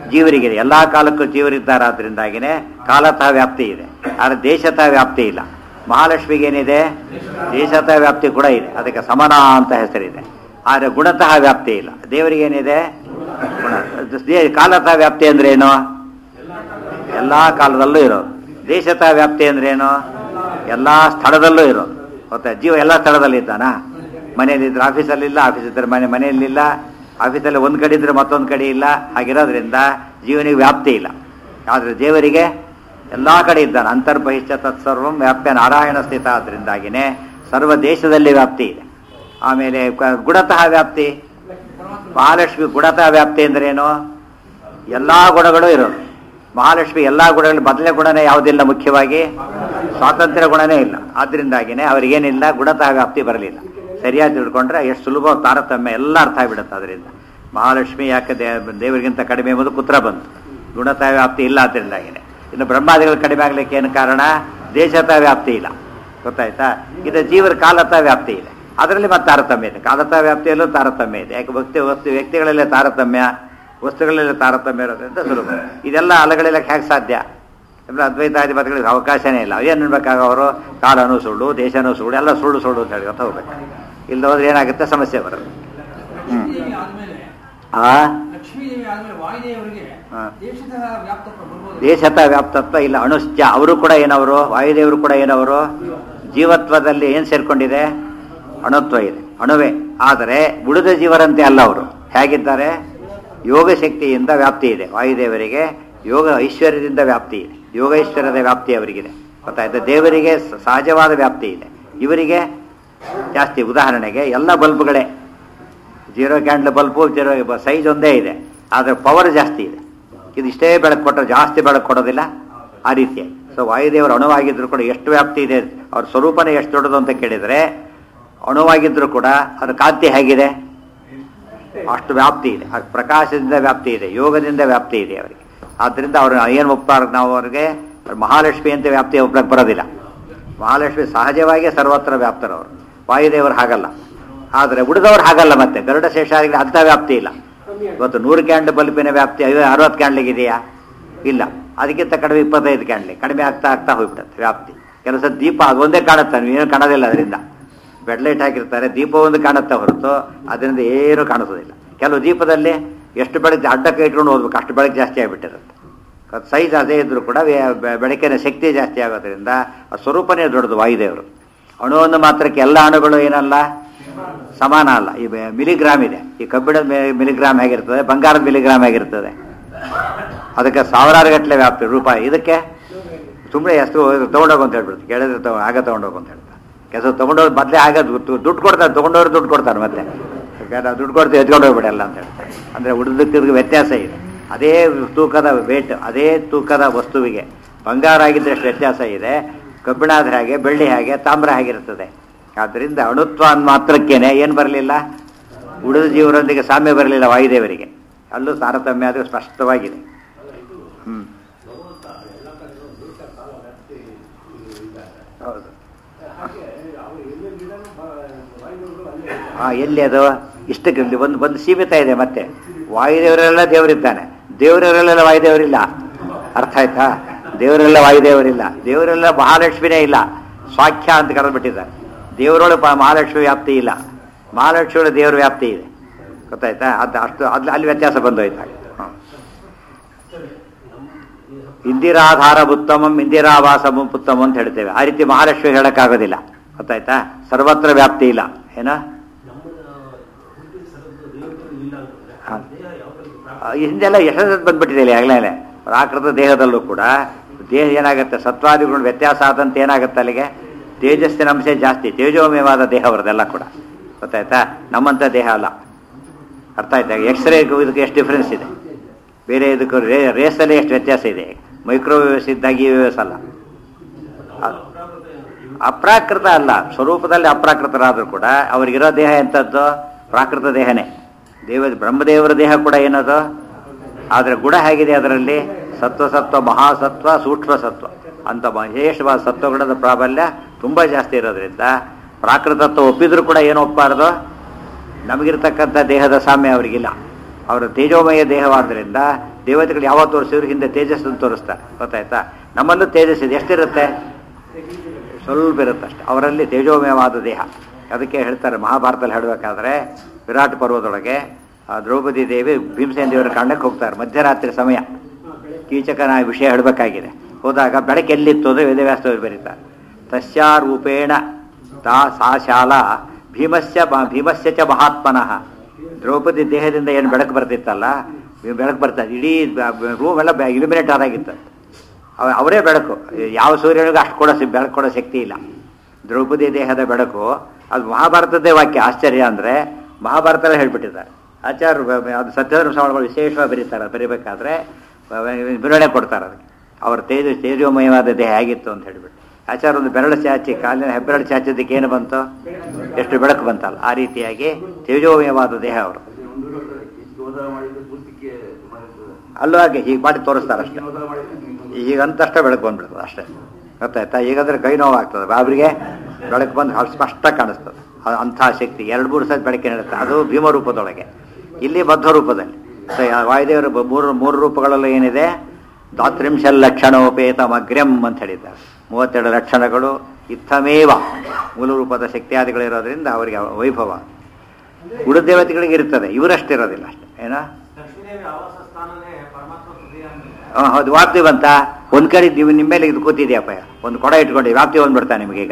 ಜೀವರಿಗಿದೆ ಎಲ್ಲ ಕಾಲಕ್ಕೂ ಜೀವರಿದ್ದಾರೆ ಆದ್ರಿಂದಾಗಿನೇ ಕಾಲತಃ ವ್ಯಾಪ್ತಿ ಇದೆ ಆದರೆ ದೇಶತಃ ವ್ಯಾಪ್ತಿ ಇಲ್ಲ ಮಹಾಲಕ್ಷ್ಮಿಗೆ ಏನಿದೆ ದೇಶತಃ ವ್ಯಾಪ್ತಿ ಕೂಡ ಇದೆ ಅದಕ್ಕೆ ಸಮನ ಅಂತ ಹೆಸರಿದೆ ಆದರೆ ಗುಣತಃ ವ್ಯಾಪ್ತಿ ಇಲ್ಲ ದೇವರಿಗೇನಿದೆ ಗುಣ ದೇ- ಕಾಲತಃ ವ್ಯಾಪ್ತಿ ಅಂದ್ರೆ ಏನು ಎಲ್ಲ ಕಾಲದಲ್ಲೂ ಇರೋದು ದೇಶತಃ ವ್ಯಾಪ್ತಿ ಅಂದ್ರೇನು ಎಲ್ಲ ಸ್ಥಳದಲ್ಲೂ ಇರೋದು ಗೊತ್ತಾ ಜೀವ ಎಲ್ಲ ಸ್ಥಳದಲ್ಲಿ ಇದ್ದಾನ ಮನೆಯಲ್ಲಿ ಇದ್ರೆ ಆಫೀಸಲ್ಲಿ ಇಲ್ಲ ಆಫೀಸ್ ಇದ್ರೆ ಮನೆ ಮನೆಯಲ್ಲಿಲ್ಲ ಆಫೀಸಲ್ಲಿ ಒಂದು ಕಡೆ ಇದ್ರೆ ಮತ್ತೊಂದು ಕಡೆ ಇಲ್ಲ ಹಾಗಿರೋದ್ರಿಂದ ಜೀವನಿಗೆ ವ್ಯಾಪ್ತಿ ಇಲ್ಲ ಆದರೆ ದೇವರಿಗೆ ಎಲ್ಲ ಕಡೆ ಇದ್ದಾನೆ ಅಂತರ್ಬಹಿಷ್ಠ ತತ್ಸರ್ವಂ ವ್ಯಾಪ್ಯ ನಾರಾಯಣ ಸ್ಥಿತ ಆದ್ರಿಂದಾಗಿನೇ ಸರ್ವ ದೇಶದಲ್ಲಿ ವ್ಯಾಪ್ತಿ ಇದೆ ಆಮೇಲೆ ಕ- ಗುಣತಃ ವ್ಯಾಪ್ತಿ ಮಹಾಲಕ್ಷ್ಮಿ ಗುಣತಃ ವ್ಯಾಪ್ತಿ ಅಂದ್ರೇನು ಎಲ್ಲ ಗುಣಗಳು ಇರೋದು ಮಹಾಲಕ್ಷ್ಮಿ ಎಲ್ಲ ಗುಣಗಳು ಮೊದಲನೇ ಗುಣನೇ ಯಾವುದಿಲ್ಲ ಮುಖ್ಯವಾಗಿ ಸ್ವಾತಂತ್ರ್ಯ ಗುಣನೇ ಇಲ್ಲ ಆದ್ರಿಂದಾಗಿನೇ ಅವ್ರಿಗೇನಿಲ್ಲ ಗುಣತಃ ವ್ಯಾಪ್ತಿ ಬರಲಿಲ್ಲ ಸರಿಯಾಗಿ ತಿಳ್ಕೊಂಡ್ರೆ ಎಷ್ಟು ಸುಲಭ ತಾರತಮ್ಯ ಎಲ್ಲ ಅರ್ಥ ಆಗಿಬಿಡುತ್ತೆ ಅದರಿಂದ ಮಹಾಲಕ್ಷ್ಮಿ ಯಾಕೆ ದೇ- ದೇವರಿಗಿಂತ ಕಡಿಮೆ ಎಂಬುದು ಕುತ್ರ ಬಂತು ಗುಣತಃ ವ್ಯಾಪ್ತಿ ಇಲ್ಲ ಆದ್ರಿಂದಾಗಿನೇ ಇನ್ನು ಬ್ರಹ್ಮಾದಿಗಳು ಕಡಿಮೆ ಆಗ್ಲಿಕ್ಕೆ ಏನು ಕಾರಣ ದೇಶತಃ ವ್ಯಾಪ್ತಿ ಇಲ್ಲ ಗೊತ್ತಾಯ್ತಾ ಇದು ಜೀವರ ಕಾಲತಃ ವ್ಯಾಪ್ತಿ ಇದೆ ಅದರಲ್ಲಿ ಮತ್ತೆ ತಾರತಮ್ಯ ಇದೆ ಕಾಲತಃ ವ್ಯಾಪ್ತಿಯಲ್ಲೂ ತಾರತಮ್ಯ ಇದೆ ಯಾಕೆ ಭಕ್ತಿ ವಸ್ತು ವ್ಯಕ್ತಿಗಳಲ್ಲೇ ತಾರತಮ್ಯ ವಸ್ತುಗಳಲ್ಲಿ ತಾರತಮ್ಯ ಇರೋದ್ರಿಂದ ಸುಲಭ ಇದೆಲ್ಲ ಅಲಗಳೆಲ್ಲ ಹೇಗೆ ಸಾಧ್ಯ ಅಂದ್ರೆ ಅದ್ವೈತಾಧಿಪತಿಗಳಿಗೆ ಅವಕಾಶನೇ ಇಲ್ಲ ಏನು ಅನ್ಬೇಕಾಗ ಅವರು ಕಾಲನೂ ಸುಳ್ಳು ದೇಶನೂ ಸುಳ್ಳು ಎಲ್ಲ ಸುಳ್ಳು ಸುಳ್ಳು ಅಂತ ಹೇಳ್ಕೊತ ಹೋಗ್ಬೇಕು ಇಲ್ಲದ ಹೋದ್ರೆ ಏನಾಗುತ್ತೆ ಸಮಸ್ಯೆ ಬರುತ್ತೆ ಹ್ಮ್. ಲಕ್ಷ್ಮೀದೇವಿ ಆದ್ಮೇಲೆ ಆ ಲಕ್ಷ್ಮೀದೇವಿ ಆದ್ಮೇಲೆ ವಾಯುದೇವರಿಗೆ ಹಾ. ದೇಶದ ವ್ಯಾಪ್ತತ್ವ ಬರ್ಬೋದು ದೇಶತ ವ್ಯಾಪ್ತತ್ವ ಇಲ್ಲ ಅಣುಶ್ಚ ಅವರು ಕೂಡ ಏನವರು ವಾಯುದೇವರು ಕೂಡ ಏನವರು ಜೀವತ್ವದಲ್ಲಿ ಏನು ಸೇರ್ಕೊಂಡಿದೆ ಅಣುತ್ವ ಇದೆ ಅಣುವೆ ಆದರೆ ಉಳಿದ ಜೀವರಂತೆ ಅಲ್ಲ ಅವರು ಹೇಗಿದ್ದಾರೆ ಯೋಗ ಶಕ್ತಿಯಿಂದ ವ್ಯಾಪ್ತಿ ಇದೆ ವಾಯುದೇವರಿಗೆ ಯೋಗ ಐಶ್ವರ್ಯದಿಂದ ವ್ಯಾಪ್ತಿ ಇದೆ ಯೋಗ ಐಶ್ವರ್ಯದ ವ್ಯಾಪ್ತಿ ಅವರಿಗಿದೆ ಗೊತ್ತಾಯ್ತಾ ದೇವರಿಗೆ ಸ- ಸಹಜವಾದ ವ್ಯಾಪ್ತಿ ಇದೆ ಇವರಿಗೆ ಜಾಸ್ತಿ ಉದಾಹರಣೆಗೆ ಎಲ್ಲ ಬಲ್ಬ್ಗಳೇ zero candle bulb zero size ಒಂದೇ ಇದೆ ಆದರೆ ಪವರ್ ಜಾಸ್ತಿ ಇದೆ ಇದು ಇಷ್ಟೇ ಬೆಳಕು ಕೊಟ್ಟರೆ ಜಾಸ್ತಿ ಬೆಳಕು ಕೊಡೋದಿಲ್ಲ ಆ ರೀತಿ ಸೊ ವಾಯುದೇವರು ಅಣುವಾಗಿದ್ರು ಕೂಡ ಎಷ್ಟು ವ್ಯಾಪ್ತಿ ಇದೆ ಅವ್ರ ಸ್ವರೂಪನೇ ಎಷ್ಟು ದೊಡ್ಡದು ಅಂತ ಕೇಳಿದರೆ ಅಣುವಾಗಿದ್ರು ಕೂಡ ಅದ್ರ ಕಾಂತಿ ಹೇಗಿದೆ ಅಷ್ಟು ವ್ಯಾಪ್ತಿ ಇದೆ ಆ ಪ್ರಕಾಶದಿಂದ ವ್ಯಾಪ್ತಿ ಇದೆ ಯೋಗದಿಂದ ವ್ಯಾಪ್ತಿ ಇದೆ ಅವರಿಗೆ ಆದ್ದರಿಂದ ಅವ್ರು ಏನು ಒಪ್ಪಾರ ನಾವು ಅವ್ರಿಗೆ ಮಹಾಲಕ್ಷ್ಮಿ ಅಂತ ವ್ಯಾಪ್ತಿ ಒಪ್ಪಕ್ಕೆ ಬರೋದಿಲ್ಲ ಮಹಾಲಕ್ಷ್ಮಿ ಸಹಜವಾಗಿ ಸರ್ವತ್ರ ವ್ಯಾಪ್ತರವರು ವಾಯುದೇವರು ಹಾಗಲ್ಲ ಆದರೆ ಉಳಿದವರು ಹಾಗಲ್ಲ ಮತ್ತೆ ಗರುಡ ಶೇಷಾದಿಗಳಿಗೆ ಅಂಥ ವ್ಯಾಪ್ತಿ ಇಲ್ಲ ಇವತ್ತು ನೂರು ಕ್ಯಾಂಡ್ ಬಲ್ಬಿನ ವ್ಯಾಪ್ತಿ ಐವ ಅರವತ್ತು ಕ್ಯಾಂಡ್ಲಿಗೆ ಇದೆಯಾ ಇಲ್ಲ ಅದಕ್ಕಿಂತ ಕಡಿಮೆ ಇಪ್ಪತ್ತೈದು ಕ್ಯಾಂಡ್ಲಿ ಕಡಿಮೆ ಆಗ್ತಾ ಆಗ್ತಾ ಹೋಗ್ಬಿಡುತ್ತೆ ವ್ಯಾಪ್ತಿ ಕೆಲಸ ದೀಪ ಅದೊಂದೇ ಕಾಣುತ್ತೆ ಏನು ಕಾಣೋದಿಲ್ಲ ಅದರಿಂದ ಬೆಡ್ಲೈಟ್ ಹಾಕಿರ್ತಾರೆ ದೀಪ ಒಂದು ಕಾಣುತ್ತೆ ಹೊರತು ಅದರಿಂದ ಏನು ಕಾಣಿಸೋದಿಲ್ಲ ಕೆಲವು ದೀಪದಲ್ಲಿ ಎಷ್ಟು ಬೆಳಕು ಅಡ್ಡಕ್ಕೆ ಇಟ್ಕೊಂಡು ಹೋಗ್ಬೇಕು ಅಷ್ಟು ಬೆಳಕು ಜಾಸ್ತಿ ಆಗಿಬಿಟ್ಟಿರುತ್ತೆ ಸೈಜ್ ಅದೇ ಇದ್ರೂ ಕೂಡ ವೇ- ಬೆ- ಬೆಳಕಿನ ಶಕ್ತಿ ಜಾಸ್ತಿ ಆಗೋದ್ರಿಂದ ಆ ಸ್ವರೂಪನೇ ದೊಡ್ಡದು ವಾಯುದೇವರು ಅಣುವನ್ನು ಮಾತ್ರಕ್ಕೆ ಎಲ್ಲ ಅಣುಗಳು ಏನಲ್ಲ ಸಮಾನ ಅಲ್ಲ ಈ ಬೆ- ಮಿಲಿಗ್ರಾಮ್ ಇದೆ ಈ ಕಬ್ಬಿಣದ ಮಿ- ಮಿಲಿಗ್ರಾಮ್ ಹೇಗಿರ್ತದೆ ಬಂಗಾರದ ಮಿಲಿಗ್ರಾಮ್ ಹೇಗಿರ್ತದೆ ಅದಕ್ಕೆ ಸಾವಿರಾರು ಗಟ್ಟಲೆ ವ್ಯಾಪ್ತಿ ರೂಪಾಯಿ ಇದಕ್ಕೆ ಸುಮ್ಮನೆ ಎಷ್ಟು ತೊಗೊಂಡೋಗು ಅಂತ ಹೇಳ್ಬಿಡ್ತು ಕೇಳಿದ್ರೆ ತಗೊ ಆಗ ತೊಗೊಂಡೋಗು ಅಂತ ಹೇಳ್ತಾರೆ ಕೆಲಸ ತೊಗೊಂಡೋಗಿ ಬದಲೇ ಆಗ ದು- ದುಡ್ಡು ಕೊಡ್ತಾರೆ ತೊಗೊಂಡವ್ರು ದುಡ್ಡು ಕೊಡ್ತಾರೆ ಮತ್ತೆ ಯಾಕಂದ್ರೆ ನಾವು ದುಡ್ಡು ಕೊಡ್ತೀವಿ ಎತ್ಕೊಂಡು ಹೋಗ್ಬಿಡಲ್ಲ ಅಂತ ಹೇಳ್ತಾರೆ ಅಂದರೆ ಉಳಿದಕ್ಕೆ ವ್ಯತ್ಯಾಸ ಇದೆ ಅದೇ ತೂಕದ ವೇಟ್ ಅದೇ ತೂಕದ ವಸ್ತುವಿಗೆ ಬಂಗಾರ ಆಗಿದ್ರೆ ಎಷ್ಟು ವ್ಯತ್ಯಾಸ ಇದೆ ಕಬ್ಬಿಣ ಆದ್ರೆ ಹಾಗೆ ಬೆಳ್ಳಿ ಹಾಗೆ ತಾಮ್ರ ಆಗಿರ್ತದೆ ಆದ್ದರಿಂದ ಅಣುತ್ವ ಅಂದ್ ಮಾತ್ರಕ್ಕೇನೆ ಏನು ಬರಲಿಲ್ಲ ಉಳಿದ ಜೀವರೊಂದಿಗೆ ಸಾಮ್ಯ ಬರಲಿಲ್ಲ ವಾಯುದೇವರಿಗೆ ಅಲ್ಲೂ ತಾರತಮ್ಯ ಅದು ಸ್ಪಷ್ಟವಾಗಿದೆ ಹ್ಮ್ ಹೌದು ಹಾ ಎಲ್ಲಿ ಅದು ಇಷ್ಟಕ್ಕೆ ಇಲ್ಲಿ ಒಂದು ಒಂದು ಸೀಮಿತ ಇದೆ ಮತ್ತೆ ವಾಯುದೇವರೆಲ್ಲ ದೇವರಿದ್ದಾನೆ ದೇವರವರೆಲ್ಲ ವಾಯುದೇವರಿಲ್ಲ ಅರ್ಥ ಆಯ್ತಾ ದೇವರೆಲ್ಲ ವಾಯುದೇವರಿಲ್ಲ ದೇವರೆಲ್ಲ ಮಹಾಲಕ್ಷ್ಮಿನೇ ಇಲ್ಲ ಸ್ವಾಖ್ಯ ಅಂತ ಕರೆದ್ಬಿಟ್ಟಿದ್ದಾರೆ ದೇವರೊಳಗೆ ಪ- ಮಹಾಲಕ್ಷ್ಮಿ ವ್ಯಾಪ್ತಿ ಇಲ್ಲ ಮಹಾಲಕ್ಷ್ಮಿಯೊಳಗೆ ದೇವರ ವ್ಯಾಪ್ತಿ ಇದೆ ಗೊತ್ತಾಯ್ತಾ ಅದು ಅಷ್ಟು ಅಲ್ಲಿ ಅಲ್ಲಿ ವ್ಯತ್ಯಾಸ ಬಂದೋಯ್ತು ಹಾಗೆ ಹ್ಮ್. ಇಂದಿರಾಧಾರ ಉತ್ತಮಂ ಇಂದಿರಾವಾಸಮಂ ಉತ್ತಮಂ ಅಂತ ಹೇಳ್ತೇವೆ ಆ ರೀತಿ ಮಹಾಲಕ್ಷ್ಮಿ ಹೇಳಕ್ಕಾಗೋದಿಲ್ಲ ಗೊತ್ತಾಯ್ತಾ ಸರ್ವತ್ರ ವ್ಯಾಪ್ತಿ ಇಲ್ಲ ಏನ ಹಾ. ಆ, ಹಿಂದೆಲ್ಲ ಎಷ್ಟು ಬಂದ್ಬಿಟ್ಟಿದೆ ಇಲ್ಲಿ ಆಗಲೇ ಪ್ರಾಕೃತ ದೇಹದಲ್ಲೂ ಕೂಡ ದೇಹ ಏನಾಗುತ್ತೆ ಸತ್ವಾದಿಗಳು ವ್ಯತ್ಯಾಸ ಆದಂತೆ ಏನಾಗುತ್ತೆ ಅಲ್ಲಿಗೆ ತೇಜಸ್ಸಿನ ಅಂಶ ಜಾಸ್ತಿ ತೇಜೋಮಯವಾದ ದೇಹ ಅವರದೆಲ್ಲ ಕೂಡ ಗೊತ್ತಾಯ್ತಾ ನಮ್ಮಂಥ ದೇಹ ಅಲ್ಲ ಅರ್ಥ ಆಯ್ತಾ ಎಕ್ಸ್ರೇಗೂ ಇದಕ್ಕೆ ಎಷ್ಟು ಡಿಫ್ರೆನ್ಸ್ ಇದೆ ಬೇರೆ ಇದಕ್ಕೂ ರೇ ರೇಸಲ್ಲಿ ಎಷ್ಟು ವ್ಯತ್ಯಾಸ ಇದೆ ಮೈಕ್ರೋವೇವ್ಸ್ ಇದ್ದಾಗ ಈ ವೇವ್ಸ್ ಅಲ್ಲ ಅದು ಅಪ್ರಾಕೃತ ಅಲ್ಲ ಸ್ವರೂಪದಲ್ಲಿ ಅಪ್ರಾಕೃತರಾದರೂ ಕೂಡ ಅವರಿಗಿರೋ ದೇಹ ಎಂಥದ್ದು ಪ್ರಾಕೃತ ದೇಹನೇ ದೇವ ಬ್ರಹ್ಮದೇವರ ದೇಹ ಕೂಡ ಏನದು ಆದರೆ ಗುಣ ಹೇಗಿದೆ ಅದರಲ್ಲಿ ಸತ್ವ ಸತ್ವ ಮಹಾಸತ್ವ ಸೂಕ್ಷ್ಮ ಸತ್ವ ಅಂತ ವಿಶೇಷವಾದ ಸತ್ವಗುಣದ ಪ್ರಾಬಲ್ಯ ತುಂಬ ಜಾಸ್ತಿ ಇರೋದ್ರಿಂದ ಪ್ರಾಕೃತತ್ವ ಒಪ್ಪಿದ್ರು ಕೂಡ ಏನು ಒಪ್ಪಬಾರ್ದು ನಮಗಿರ್ತಕ್ಕಂಥ ದೇಹದ ಸಾಮ್ಯ ಅವರಿಗಿಲ್ಲ ಅವರ ತೇಜೋಮಯ ದೇಹವಾದ್ದರಿಂದ ದೇವತೆಗಳು ಯಾವಾಗ ತೋರಿಸಿದ್ರು ಹಿಂದೆ ತೇಜಸ್ಸನ್ನು ತೋರಿಸ್ತಾರೆ ಗೊತ್ತಾಯ್ತಾ ನಮ್ಮಲ್ಲೂ ತೇಜಸ್ ಇದೆ ಎಷ್ಟಿರುತ್ತೆ ಸ್ವಲ್ಪ ಇರುತ್ತೆ ಅಷ್ಟೆ ಅವರಲ್ಲಿ ತೇಜೋಮಯವಾದ ದೇಹ ಅದಕ್ಕೆ ಹೇಳ್ತಾರೆ ಮಹಾಭಾರತದಲ್ಲಿ ಹೇಳಬೇಕಾದ್ರೆ ವಿರಾಟ್ ಪರ್ವದೊಳಗೆ ಆ ದ್ರೌಪದಿ ದೇವಿ ಭೀಮಸೇನ ದೇವರ ಕಾರಣಕ್ಕೆ ಹೋಗ್ತಾರೆ ಮಧ್ಯರಾತ್ರಿ ಸಮಯ ಕೀಚಕನ ವಿಷಯ ಹೇಳಬೇಕಾಗಿದೆ ಹೋದಾಗ ಬೆಳಕು ಎಲ್ಲಿತ್ತು ಅಂದರೆ ವೇದವ್ಯಾಸದವರು ಬರೀತಾರೆ ತಸ್ಯಾರೂಪೇಣ ತಾ ಸಾ ಶಾಲಾ ಭೀಮಸ್ಯ ಬ- ಭೀಮಸ್ಯ ಚ ಮಹಾತ್ಮನಃ ದ್ರೌಪದಿ ದೇಹದಿಂದ ಏನು ಬೆಳಕು ಬರ್ತಿತ್ತಲ್ಲ ಬೆಳಕು ಬರ್ತದೆ ಇಡೀ ರೂಮ್ ಎಲ್ಲ ಇಲ್ಯುಮಿನೇಟ್ ಆದಾಗಿತ್ತು ಅವ- ಅವರೇ ಬೆಳಕು ಯಾವ ಸೂರ್ಯನಿಗೂ ಅಷ್ಟು ಕೊಡೋ ಸಿ- ಬೆಳಕು ಕೊಡೋ ಶಕ್ತಿ ಇಲ್ಲ ದ್ರೌಪದಿ ದೇಹದ ಬೆಳಕು ಅದು ಮಹಾಭಾರತದ್ದೇ ವಾಕ್ಯ ಆಶ್ಚರ್ಯ ಅಂದರೆ ಮಹಾಭಾರತಲ್ಲೇ ಹೇಳ್ಬಿಟ್ಟಿದ್ದಾರೆ ಆಚಾರ್ಯ ಬ- ಬ- ಅದು ಸತ್ಯಧರ್ಮ ಸ್ವಾಮಿಗಳು ವಿಶೇಷವಾಗಿ ಬರೀತಾರೆ ಬರೀಬೇಕಾದ್ರೆ ಬ- ಬ- ವಿವರಣೆ ಕೊಡ್ತಾರೆ ಅದಕ್ಕೆ ಅವರ ತೇಜ ತೇಜೋಮಯವಾದ ದೇಹ ಹೇಗಿತ್ತು ಅಂತ ಹೇಳಿಬಿಟ್ಟು ಆಚಾರ್ಯ ಒಂದು ಬೆರಳು ಚಾಚಿ ಕಾಲಿನ ಹೆಬ್ಬೆರಳು ಚಾಚಿದ್ದಕ್ಕೆ ಏನು ಬಂತು ಎಷ್ಟು ಬೆಳಕು ಬಂತಲ್ಲ ಆ ರೀತಿಯಾಗಿ ತೇಜೋಮಯವಾದ ದೇಹ ಅವರು ಒಂದು ಶೋಧ ಮಾಡಿದ ಪುಸ್ತಕ್ಕೆ ಸುಮಾರು ಅಲ್ಲೂ ಹಾಗೆ ಹೀಗೆ ಮಾಡಿ ತೋರಿಸ್ತಾರೆ ಅಷ್ಟೇ ಶೋಧ ಮಾಡಿದ್ರೆ ಈಗಂತಷ್ಟೇ ಬೆಳಕು ಬಂದ್ಬಿಡ್ತದೆ ಅಷ್ಟೇ ಗೊತ್ತಾಯ್ತಾ ಈಗಂದ್ರೆ ಕೈ ನೋವಾಗ್ತದೆ ಅವರಿಗೆ ಬೆಳಕು ಬಂದು ಅಲ್ಲಿ ಸ್ಪಷ್ಟ ಕಾಣಿಸ್ತದೆ ಅ- ಅಂಥ ಶಕ್ತಿ ಎರಡು ಮೂರು ಸತಿ ಬೆಳಕಿನ ಇರುತ್ತೆ ಅದು ಭೀಮರೂಪದೊಳಗೆ ಇಲ್ಲಿ ಬದ್ಧ ರೂಪದಲ್ಲಿ ಸೊ ಯಾ- ವಾಯುದೇವರ ಬ- ಮೂರು ಮೂರು ರೂಪಗಳಲ್ಲಿ ಏನಿದೆ ದಾತ್ರಿಂಶಲ್ ಲಕ್ಷಣೋಪೇತಮಗ್ರ್ಯಂ ಅಂತ ಹೇಳಿದ್ದಾರೆ ಮೂವತ್ತೆರಡು ಲಕ್ಷಣಗಳು ಇತ್ತಮೇವ ಮೂಲ ರೂಪದ ಶಕ್ತಿಯಾದಿಗಳಿರೋದ್ರಿಂದ ಅವರಿಗೆ ವೈಭವ ಉಳಿದ ದೇವತೆಗಳಿಗೆ ಇರ್ತದೆ ಇವರಷ್ಟಿರೋದಿಲ್ಲ ಅಷ್ಟೇ ಏನೋ ಲಕ್ಷ್ಮೀದೇವಿ ಆವಾಸ ಸ್ಥಾನನೇ ಪರಮಾತ್ಮ ಹೃದಯ ಅಂದ್ರೆ ಆ, ಹೌದು ವ್ಯಾಪ್ತಿ ಬಂತ ಒಂದ್ ಕಡೆ ನೀವು ನಿಮ್ಮ ಮೇಲೆ ಇದು ಕೂತಿದ್ಯಪ್ಪ ಒಂದು ಕೊಡ ಇಟ್ಕೊಂಡು ವ್ಯಾಪ್ತಿ ಬಂದ್ಬಿಡ್ತಾ ನಿಮಗೀಗ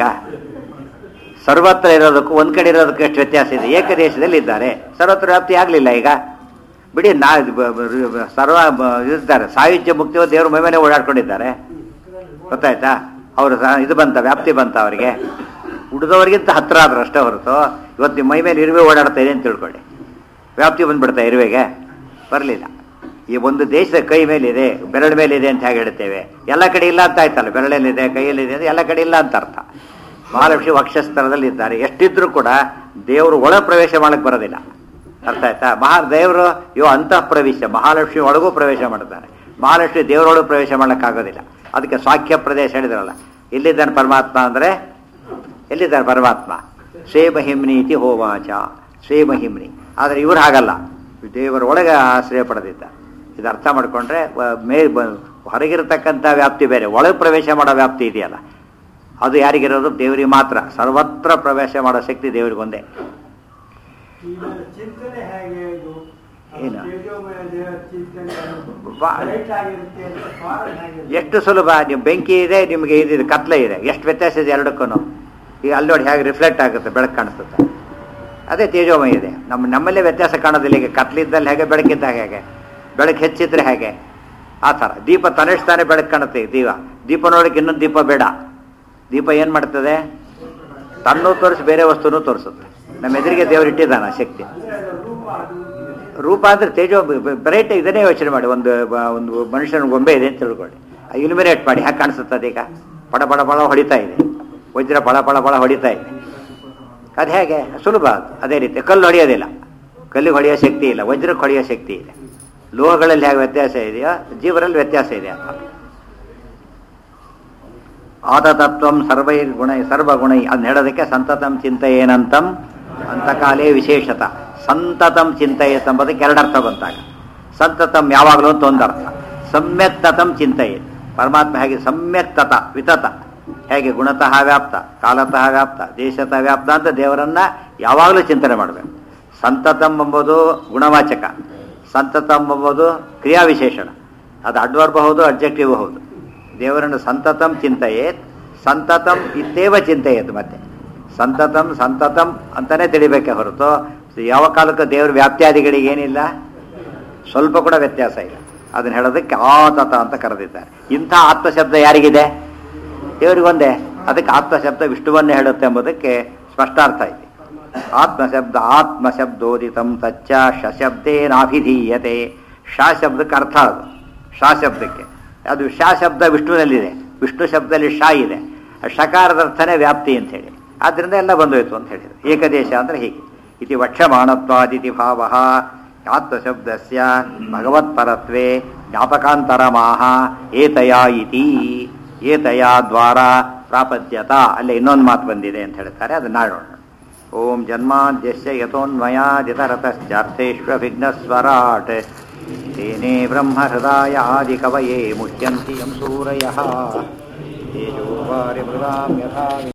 ಸರ್ವತ್ರ ಇರೋದಕ್ಕೂ ಒಂದ್ ಕಡೆ ಇರೋದಕ್ಕೆ ಎಷ್ಟು ವ್ಯತ್ಯಾಸ ಇದೆ ಏಕದೇಶದಲ್ಲಿ ಇದ್ದಾರೆ ಸರ್ವತ್ರ ವ್ಯಾಪ್ತಿ ಆಗ್ಲಿಲ್ಲ ಈಗ ಬಿಡಿ ನಾ ಇದು ಬ- ಬ- ಸರ್ವ ಬ- ಇರ್ತಾರೆ ಸಾಯುಜ್ಯ ಮುಕ್ತಿಯೋ ದೇವ್ರ ಮೈ ಮೇಲೆ ಓಡಾಡ್ಕೊಂಡಿದ್ದಾರೆ ಗೊತ್ತಾಯ್ತಾ ಅವರು ಇದು ಬಂತ ವ್ಯಾಪ್ತಿ ಬಂತ ಅವರಿಗೆ ಉಳಿದವರಿಗಿಂತ ಹತ್ರ ಆದ್ರು ಅಷ್ಟೇ ಹೊರತು ಇವತ್ತು ನಿಮ್ಮ ಮೈ ಮೇಲೆ ಇರುವೆ ಓಡಾಡ್ತಾ ಇದೆ ಅಂತ ತಿಳ್ಕೊಳ್ಳಿ ವ್ಯಾಪ್ತಿ ಬಂದ್ಬಿಡ್ತಾ ಇರುವೆಗೆ ಬರಲಿಲ್ಲ ಈ ಒಂದು ದೇಶದ ಕೈ ಮೇಲಿದೆ ಬೆರಳ ಮೇಲಿದೆ ಅಂತ ಹೇಗೆ ಹೇಳ್ತೇವೆ ಎಲ್ಲ ಕಡೆ ಇಲ್ಲ ಅಂತ ಆಯ್ತಲ್ಲ ಬೆರಳಲ್ಲಿದೆ ಕೈಯಲ್ಲಿದೆ ಅಂತ ಎಲ್ಲ ಕಡೆ ಇಲ್ಲ ಅಂತ ಅರ್ಥ ಮಹಾಲಕ್ಷ್ಮಿ ವಕ್ಷಸ್ಥಳದಲ್ಲಿ ಇದ್ದಾರೆ ಎಷ್ಟಿದ್ರೂ ಕೂಡ ದೇವರು ಒಳ ಪ್ರವೇಶ ಮಾಡಕ್ಕೆ ಬರೋದಿಲ್ಲ ಅರ್ಥ ಆಯ್ತಾ ಮಹಾ ದೇವರು ಇವ ಅಂತಃ ಪ್ರವೇಶ ಮಹಾಲಕ್ಷ್ಮಿ ಒಳಗೂ ಪ್ರವೇಶ ಮಾಡ್ತಾರೆ ಮಹಾಲಕ್ಷ್ಮಿ ದೇವರೊಳಗೂ ಪ್ರವೇಶ ಮಾಡೋಕ್ಕಾಗೋದಿಲ್ಲ ಅದಕ್ಕೆ ಸ್ವಾಖ್ಯ ಪ್ರದೇಶ ಹೇಳಿದ್ರಲ್ಲ ಎಲ್ಲಿದ್ದಾನೆ ಪರಮಾತ್ಮ ಅಂದರೆ ಎಲ್ಲಿದ್ದಾರೆ ಪರಮಾತ್ಮ ಸ್ವೇ ಮಹಿಮ್ನಿ ಇತಿ ಹೋವಾಚ ಸ್ವೇ ಮಹಿಮ್ನಿ ಆದರೆ ಇವರು ಹಾಗಲ್ಲ ದೇವರ ಒಳಗೆ ಆಶ್ರಯ ಪಡೆದಿದ್ದ ಇದು ಅರ್ಥ ಮಾಡಿಕೊಂಡ್ರೆ ಮೇ ಬ- ಹೊರಗಿರತಕ್ಕಂಥ ವ್ಯಾಪ್ತಿ ಬೇರೆ ಒಳಗೆ ಪ್ರವೇಶ ಮಾಡೋ ವ್ಯಾಪ್ತಿ ಇದೆಯಲ್ಲ ಅದು ಯಾರಿಗಿರೋದು ದೇವರಿಗೆ ಮಾತ್ರ ಸರ್ವತ್ರ ಪ್ರವೇಶ ಮಾಡೋ ಶಕ್ತಿ ದೇವರಿಗೊಂದೇ ಇದರ ಚಿಂತನೆ ಹೇಗೆ ಇದು ಏನು? ತೇಜೋಮಯ ದೇವರ ಚಿಂತನೆ ಬಾ- ರೈಟ್ ಆಗಿರುತ್ತೆ ಅಂತ ಕಾರಣ ಹೇಗೆ ಎಷ್ಟು ಸುಲಭ ನೀವು ಬೆಂಕಿ ಇದೆ ನಿಮಗೆ ಇದು ಕತ್ಲೆ ಇದೆ ಎಷ್ಟು ವ್ಯತ್ಯಾಸ ಇದೆ ಎರಡಕ್ಕೂ ಈಗ ಅಲ್ಲಿ ನೋಡಿ ಹೇಗೆ ರಿಫ್ಲೆಕ್ಟ್ ಆಗುತ್ತೆ ಬೆಳಕು ಕಾಣಿಸುತ್ತೆ ಅದೇ ತೇಜೋಮಯ ಇದೆ ನಮ್ಮ ನಮ್ಮಲ್ಲೇ ವ್ಯತ್ಯಾಸ ಕಾಣೋದಿಲ್ಲ ಈಗ ಕತ್ಲಿದ್ದಲ್ಲಿ ಹೇಗೆ ಬೆಳಕಿದ್ದಾಗ ಹೇಗೆ ಬೆಳಕು ಹೆಚ್ಚಿದ್ರೆ ಹೇಗೆ ಆ ಥರ ದೀಪ ತನ್ನಿಸ್ತಾನೆ ಬೆಳಕು ಕಾಣುತ್ತೆ ದೀಪ ದೀಪ ನೋಡಕ್ಕೆ ಇನ್ನೊಂದು ದೀಪ ಬೇಡ ದೀಪ ಏನು ಮಾಡ್ತದೆ ತನ್ನೂ ತೋರಿಸಿ ಬೇರೆ ವಸ್ತುನೂ ತೋರಿಸುತ್ತೆ ನಮ್ಮ ಎದುರಿಗೆ ದೇವರು ಇಟ್ಟಿದ್ದಾನ ಆ ಶಕ್ತಿ ಅಂದ್ರೆ ಅದರ ರೂಪ ಅದು ರೂಪ ಅಂದ್ರೆ ತೇಜೋ ಬ್ರೈಟ್ ಇದನ್ನೇ ಯೋಚನೆ ಮಾಡಿ ಒಂದು ಬ- ಒಂದು ಮನುಷ್ಯನ ಗೊಂಬೆ ಇದೆ ಅಂತ ತಿಳ್ಕೊಳ್ಳಿ ಇಲ್ಯುಮಿನೇಟ್ ಮಾಡಿ ಹ್ಯಾಗೆ ಕಾಣಿಸುತ್ತದೆ ಈಗ ಪಡ ಪಡ ಪಡ ಹೊಡಿತಾ ಇದೆ ವಜ್ರ ಪಳ ಪಳ ಪಳ ಹೊಡಿತಾ ಇದೆ ಅದು ಹೇಗೆ ಸುಲಭ ಅದು ಅದೇ ರೀತಿ ಕಲ್ಲು ಹೊಡೆಯೋದಿಲ್ಲ ಕಲ್ಲಿಗೆ ಹೊಡೆಯೋ ಶಕ್ತಿ ಇಲ್ಲ ವಜ್ರಕ್ಕೆ ಹೊಡೆಯೋ ಶಕ್ತಿ ಇದೆ ಲೋಹಗಳಲ್ಲಿ ಹೇಗೆ ವ್ಯತ್ಯಾಸ ಇದೆಯೋ ಜೀವರಲ್ಲಿ ವ್ಯತ್ಯಾಸ ಇದೆ ಅಂತ ಆದತತ್ವಂ ಸರ್ವೈರ್ಗುಣ ಸರ್ವಗುಣೈ ಅದನ್ನ ಹೇಳೋದಕ್ಕೆ ಸಂತತಂ ಚಿಂತೆಯೇನಂತಂ ಅಂತಕಾಲೇ ವಿಶೇಷತ ಸಂತತಂ ಚಿಂತೆಯೇತ್ ಎಂಬುದಕ್ಕೆ ಎರಡರ್ಥ ಬಂತಾಗ ಸಂತತಂ ಯಾವಾಗಲೂ ಅಂತ ಒಂದು ಅರ್ಥ ಸಮ್ಯಕ್ತತಂ ಚಿಂತೆಯೇತ್ ಪರಮಾತ್ಮ ಹೇಗೆ ಸಮ್ಯಕ್ತತ ವಿತತ ಹೇಗೆ ಗುಣತಃ ವ್ಯಾಪ್ತ ಕಾಲತಃ ವ್ಯಾಪ್ತ ದೇಶತಃ ವ್ಯಾಪ್ತ ಅಂತ ದೇವರನ್ನ ಯಾವಾಗಲೂ ಚಿಂತನೆ ಮಾಡಬೇಕು ಸಂತತಂ ಎಂಬುದು ಗುಣವಾಚಕ ಸಂತತಂ ಎಂಬುದು ಕ್ರಿಯಾವಿಶೇಷಣ ಅದು ಅಡ್ವರ್ಬ್ ಹೌದು ಅಬ್ಜೆಕ್ಟಿವ್ ಹೌದು ದೇವರನ್ನು ಸಂತತಂ ಚಿಂತೆಯೇತ್ ಸಂತತಂ ಇತ್ತೇವ ಚಿಂತೆಯೇತ್ ಮತ್ತೆ ಸಂತತಂ ಸಂತತಂ ಅಂತಾನೆ ತಿಳಿಬೇಕೆ ಹೊರತು ಯಾವ ಕಾಲಕ್ಕೂ ದೇವರ ವ್ಯಾಪ್ತ್ಯಾದಿಗಳಿಗೆ ಏನಿಲ್ಲ ಸ್ವಲ್ಪ ಕೂಡ ವ್ಯತ್ಯಾಸ ಇಲ್ಲ ಅದನ್ನ ಹೇಳೋದಕ್ಕೆ ಆತತ ಅಂತ ಕರೆದಿದ್ದಾರೆ ಇಂಥ ಆತ್ಮಶಬ್ದ ಯಾರಿಗಿದೆ ದೇವರಿಗೊಂದೇ ಅದಕ್ಕೆ ಆತ್ಮಶಬ್ದ ವಿಷ್ಣುವನ್ನೇ ಹೇಳುತ್ತೆ ಎಂಬುದಕ್ಕೆ ಸ್ಪಷ್ಟಾರ್ಥ ಇದೆ ಆತ್ಮಶಬ್ದ ಆತ್ಮಶಬ್ದೋದಿತಂ ತಚ್ಚ ಶಬ್ದೇನಾಭಿಧೀಯತೆ ಶಾ ಶಬ್ದಕ್ಕೆ ಅರ್ಥ ಅದು ಶಾ ಶಬ್ದಕ್ಕೆ ಅದು ಶಾ ಶಬ್ದ ವಿಷ್ಣುವಿನಲ್ಲಿದೆ ವಿಷ್ಣು ಶಬ್ದದಲ್ಲಿ ಶಾ ಇದೆ ಆ ಶಕಾರದ ಅರ್ಥನೇ ವ್ಯಾಪ್ತಿ ಅಂತ ಹೇಳಿ ಆದ್ರಿಂದ ಎಲ್ಲ ಬಂದೋಯ್ತು ಅಂತ ಹೇಳಿದ್ರು ಏಕದೇಶ ಅಂದ್ರೆ ಹೀಗೆ ಇತಿ ವಕ್ಷಮಾಣತ್ವಾದಿತಿ ಭಾವ ಆತ್ಮಶಬ್ದಸ್ಯ ಭಗವತ್ಪರತ್ವೇ ಜ್ಞಾಪಕಾಂತರಮಾಹ ಏತಯ ಇತಿ ಏತಯ ದ್ವಾರ ಪ್ರಾಪದ್ಯತ ಅಲ್ಲೇ ಇನ್ನೊಂದು ಮಾತು ಬಂದಿದೆ ಅಂತ ಹೇಳ್ತಾರೆ ಅದನ್ನ ನೋಡೋಣ ಓಂ ಜನ್ಮಾದ್ಯಸ್ಯ ಯಥೋನ್ಮಯಾದಿತರತಶ್ಚಾರ್ಥೇಶ್ವ ವಿಘ್ನಸ್ವರಾಟ್ तेने ब्रह्महृदाय आदिकवये मुह्यन्ति यं सूरयः तेजो वारिमृदां यथा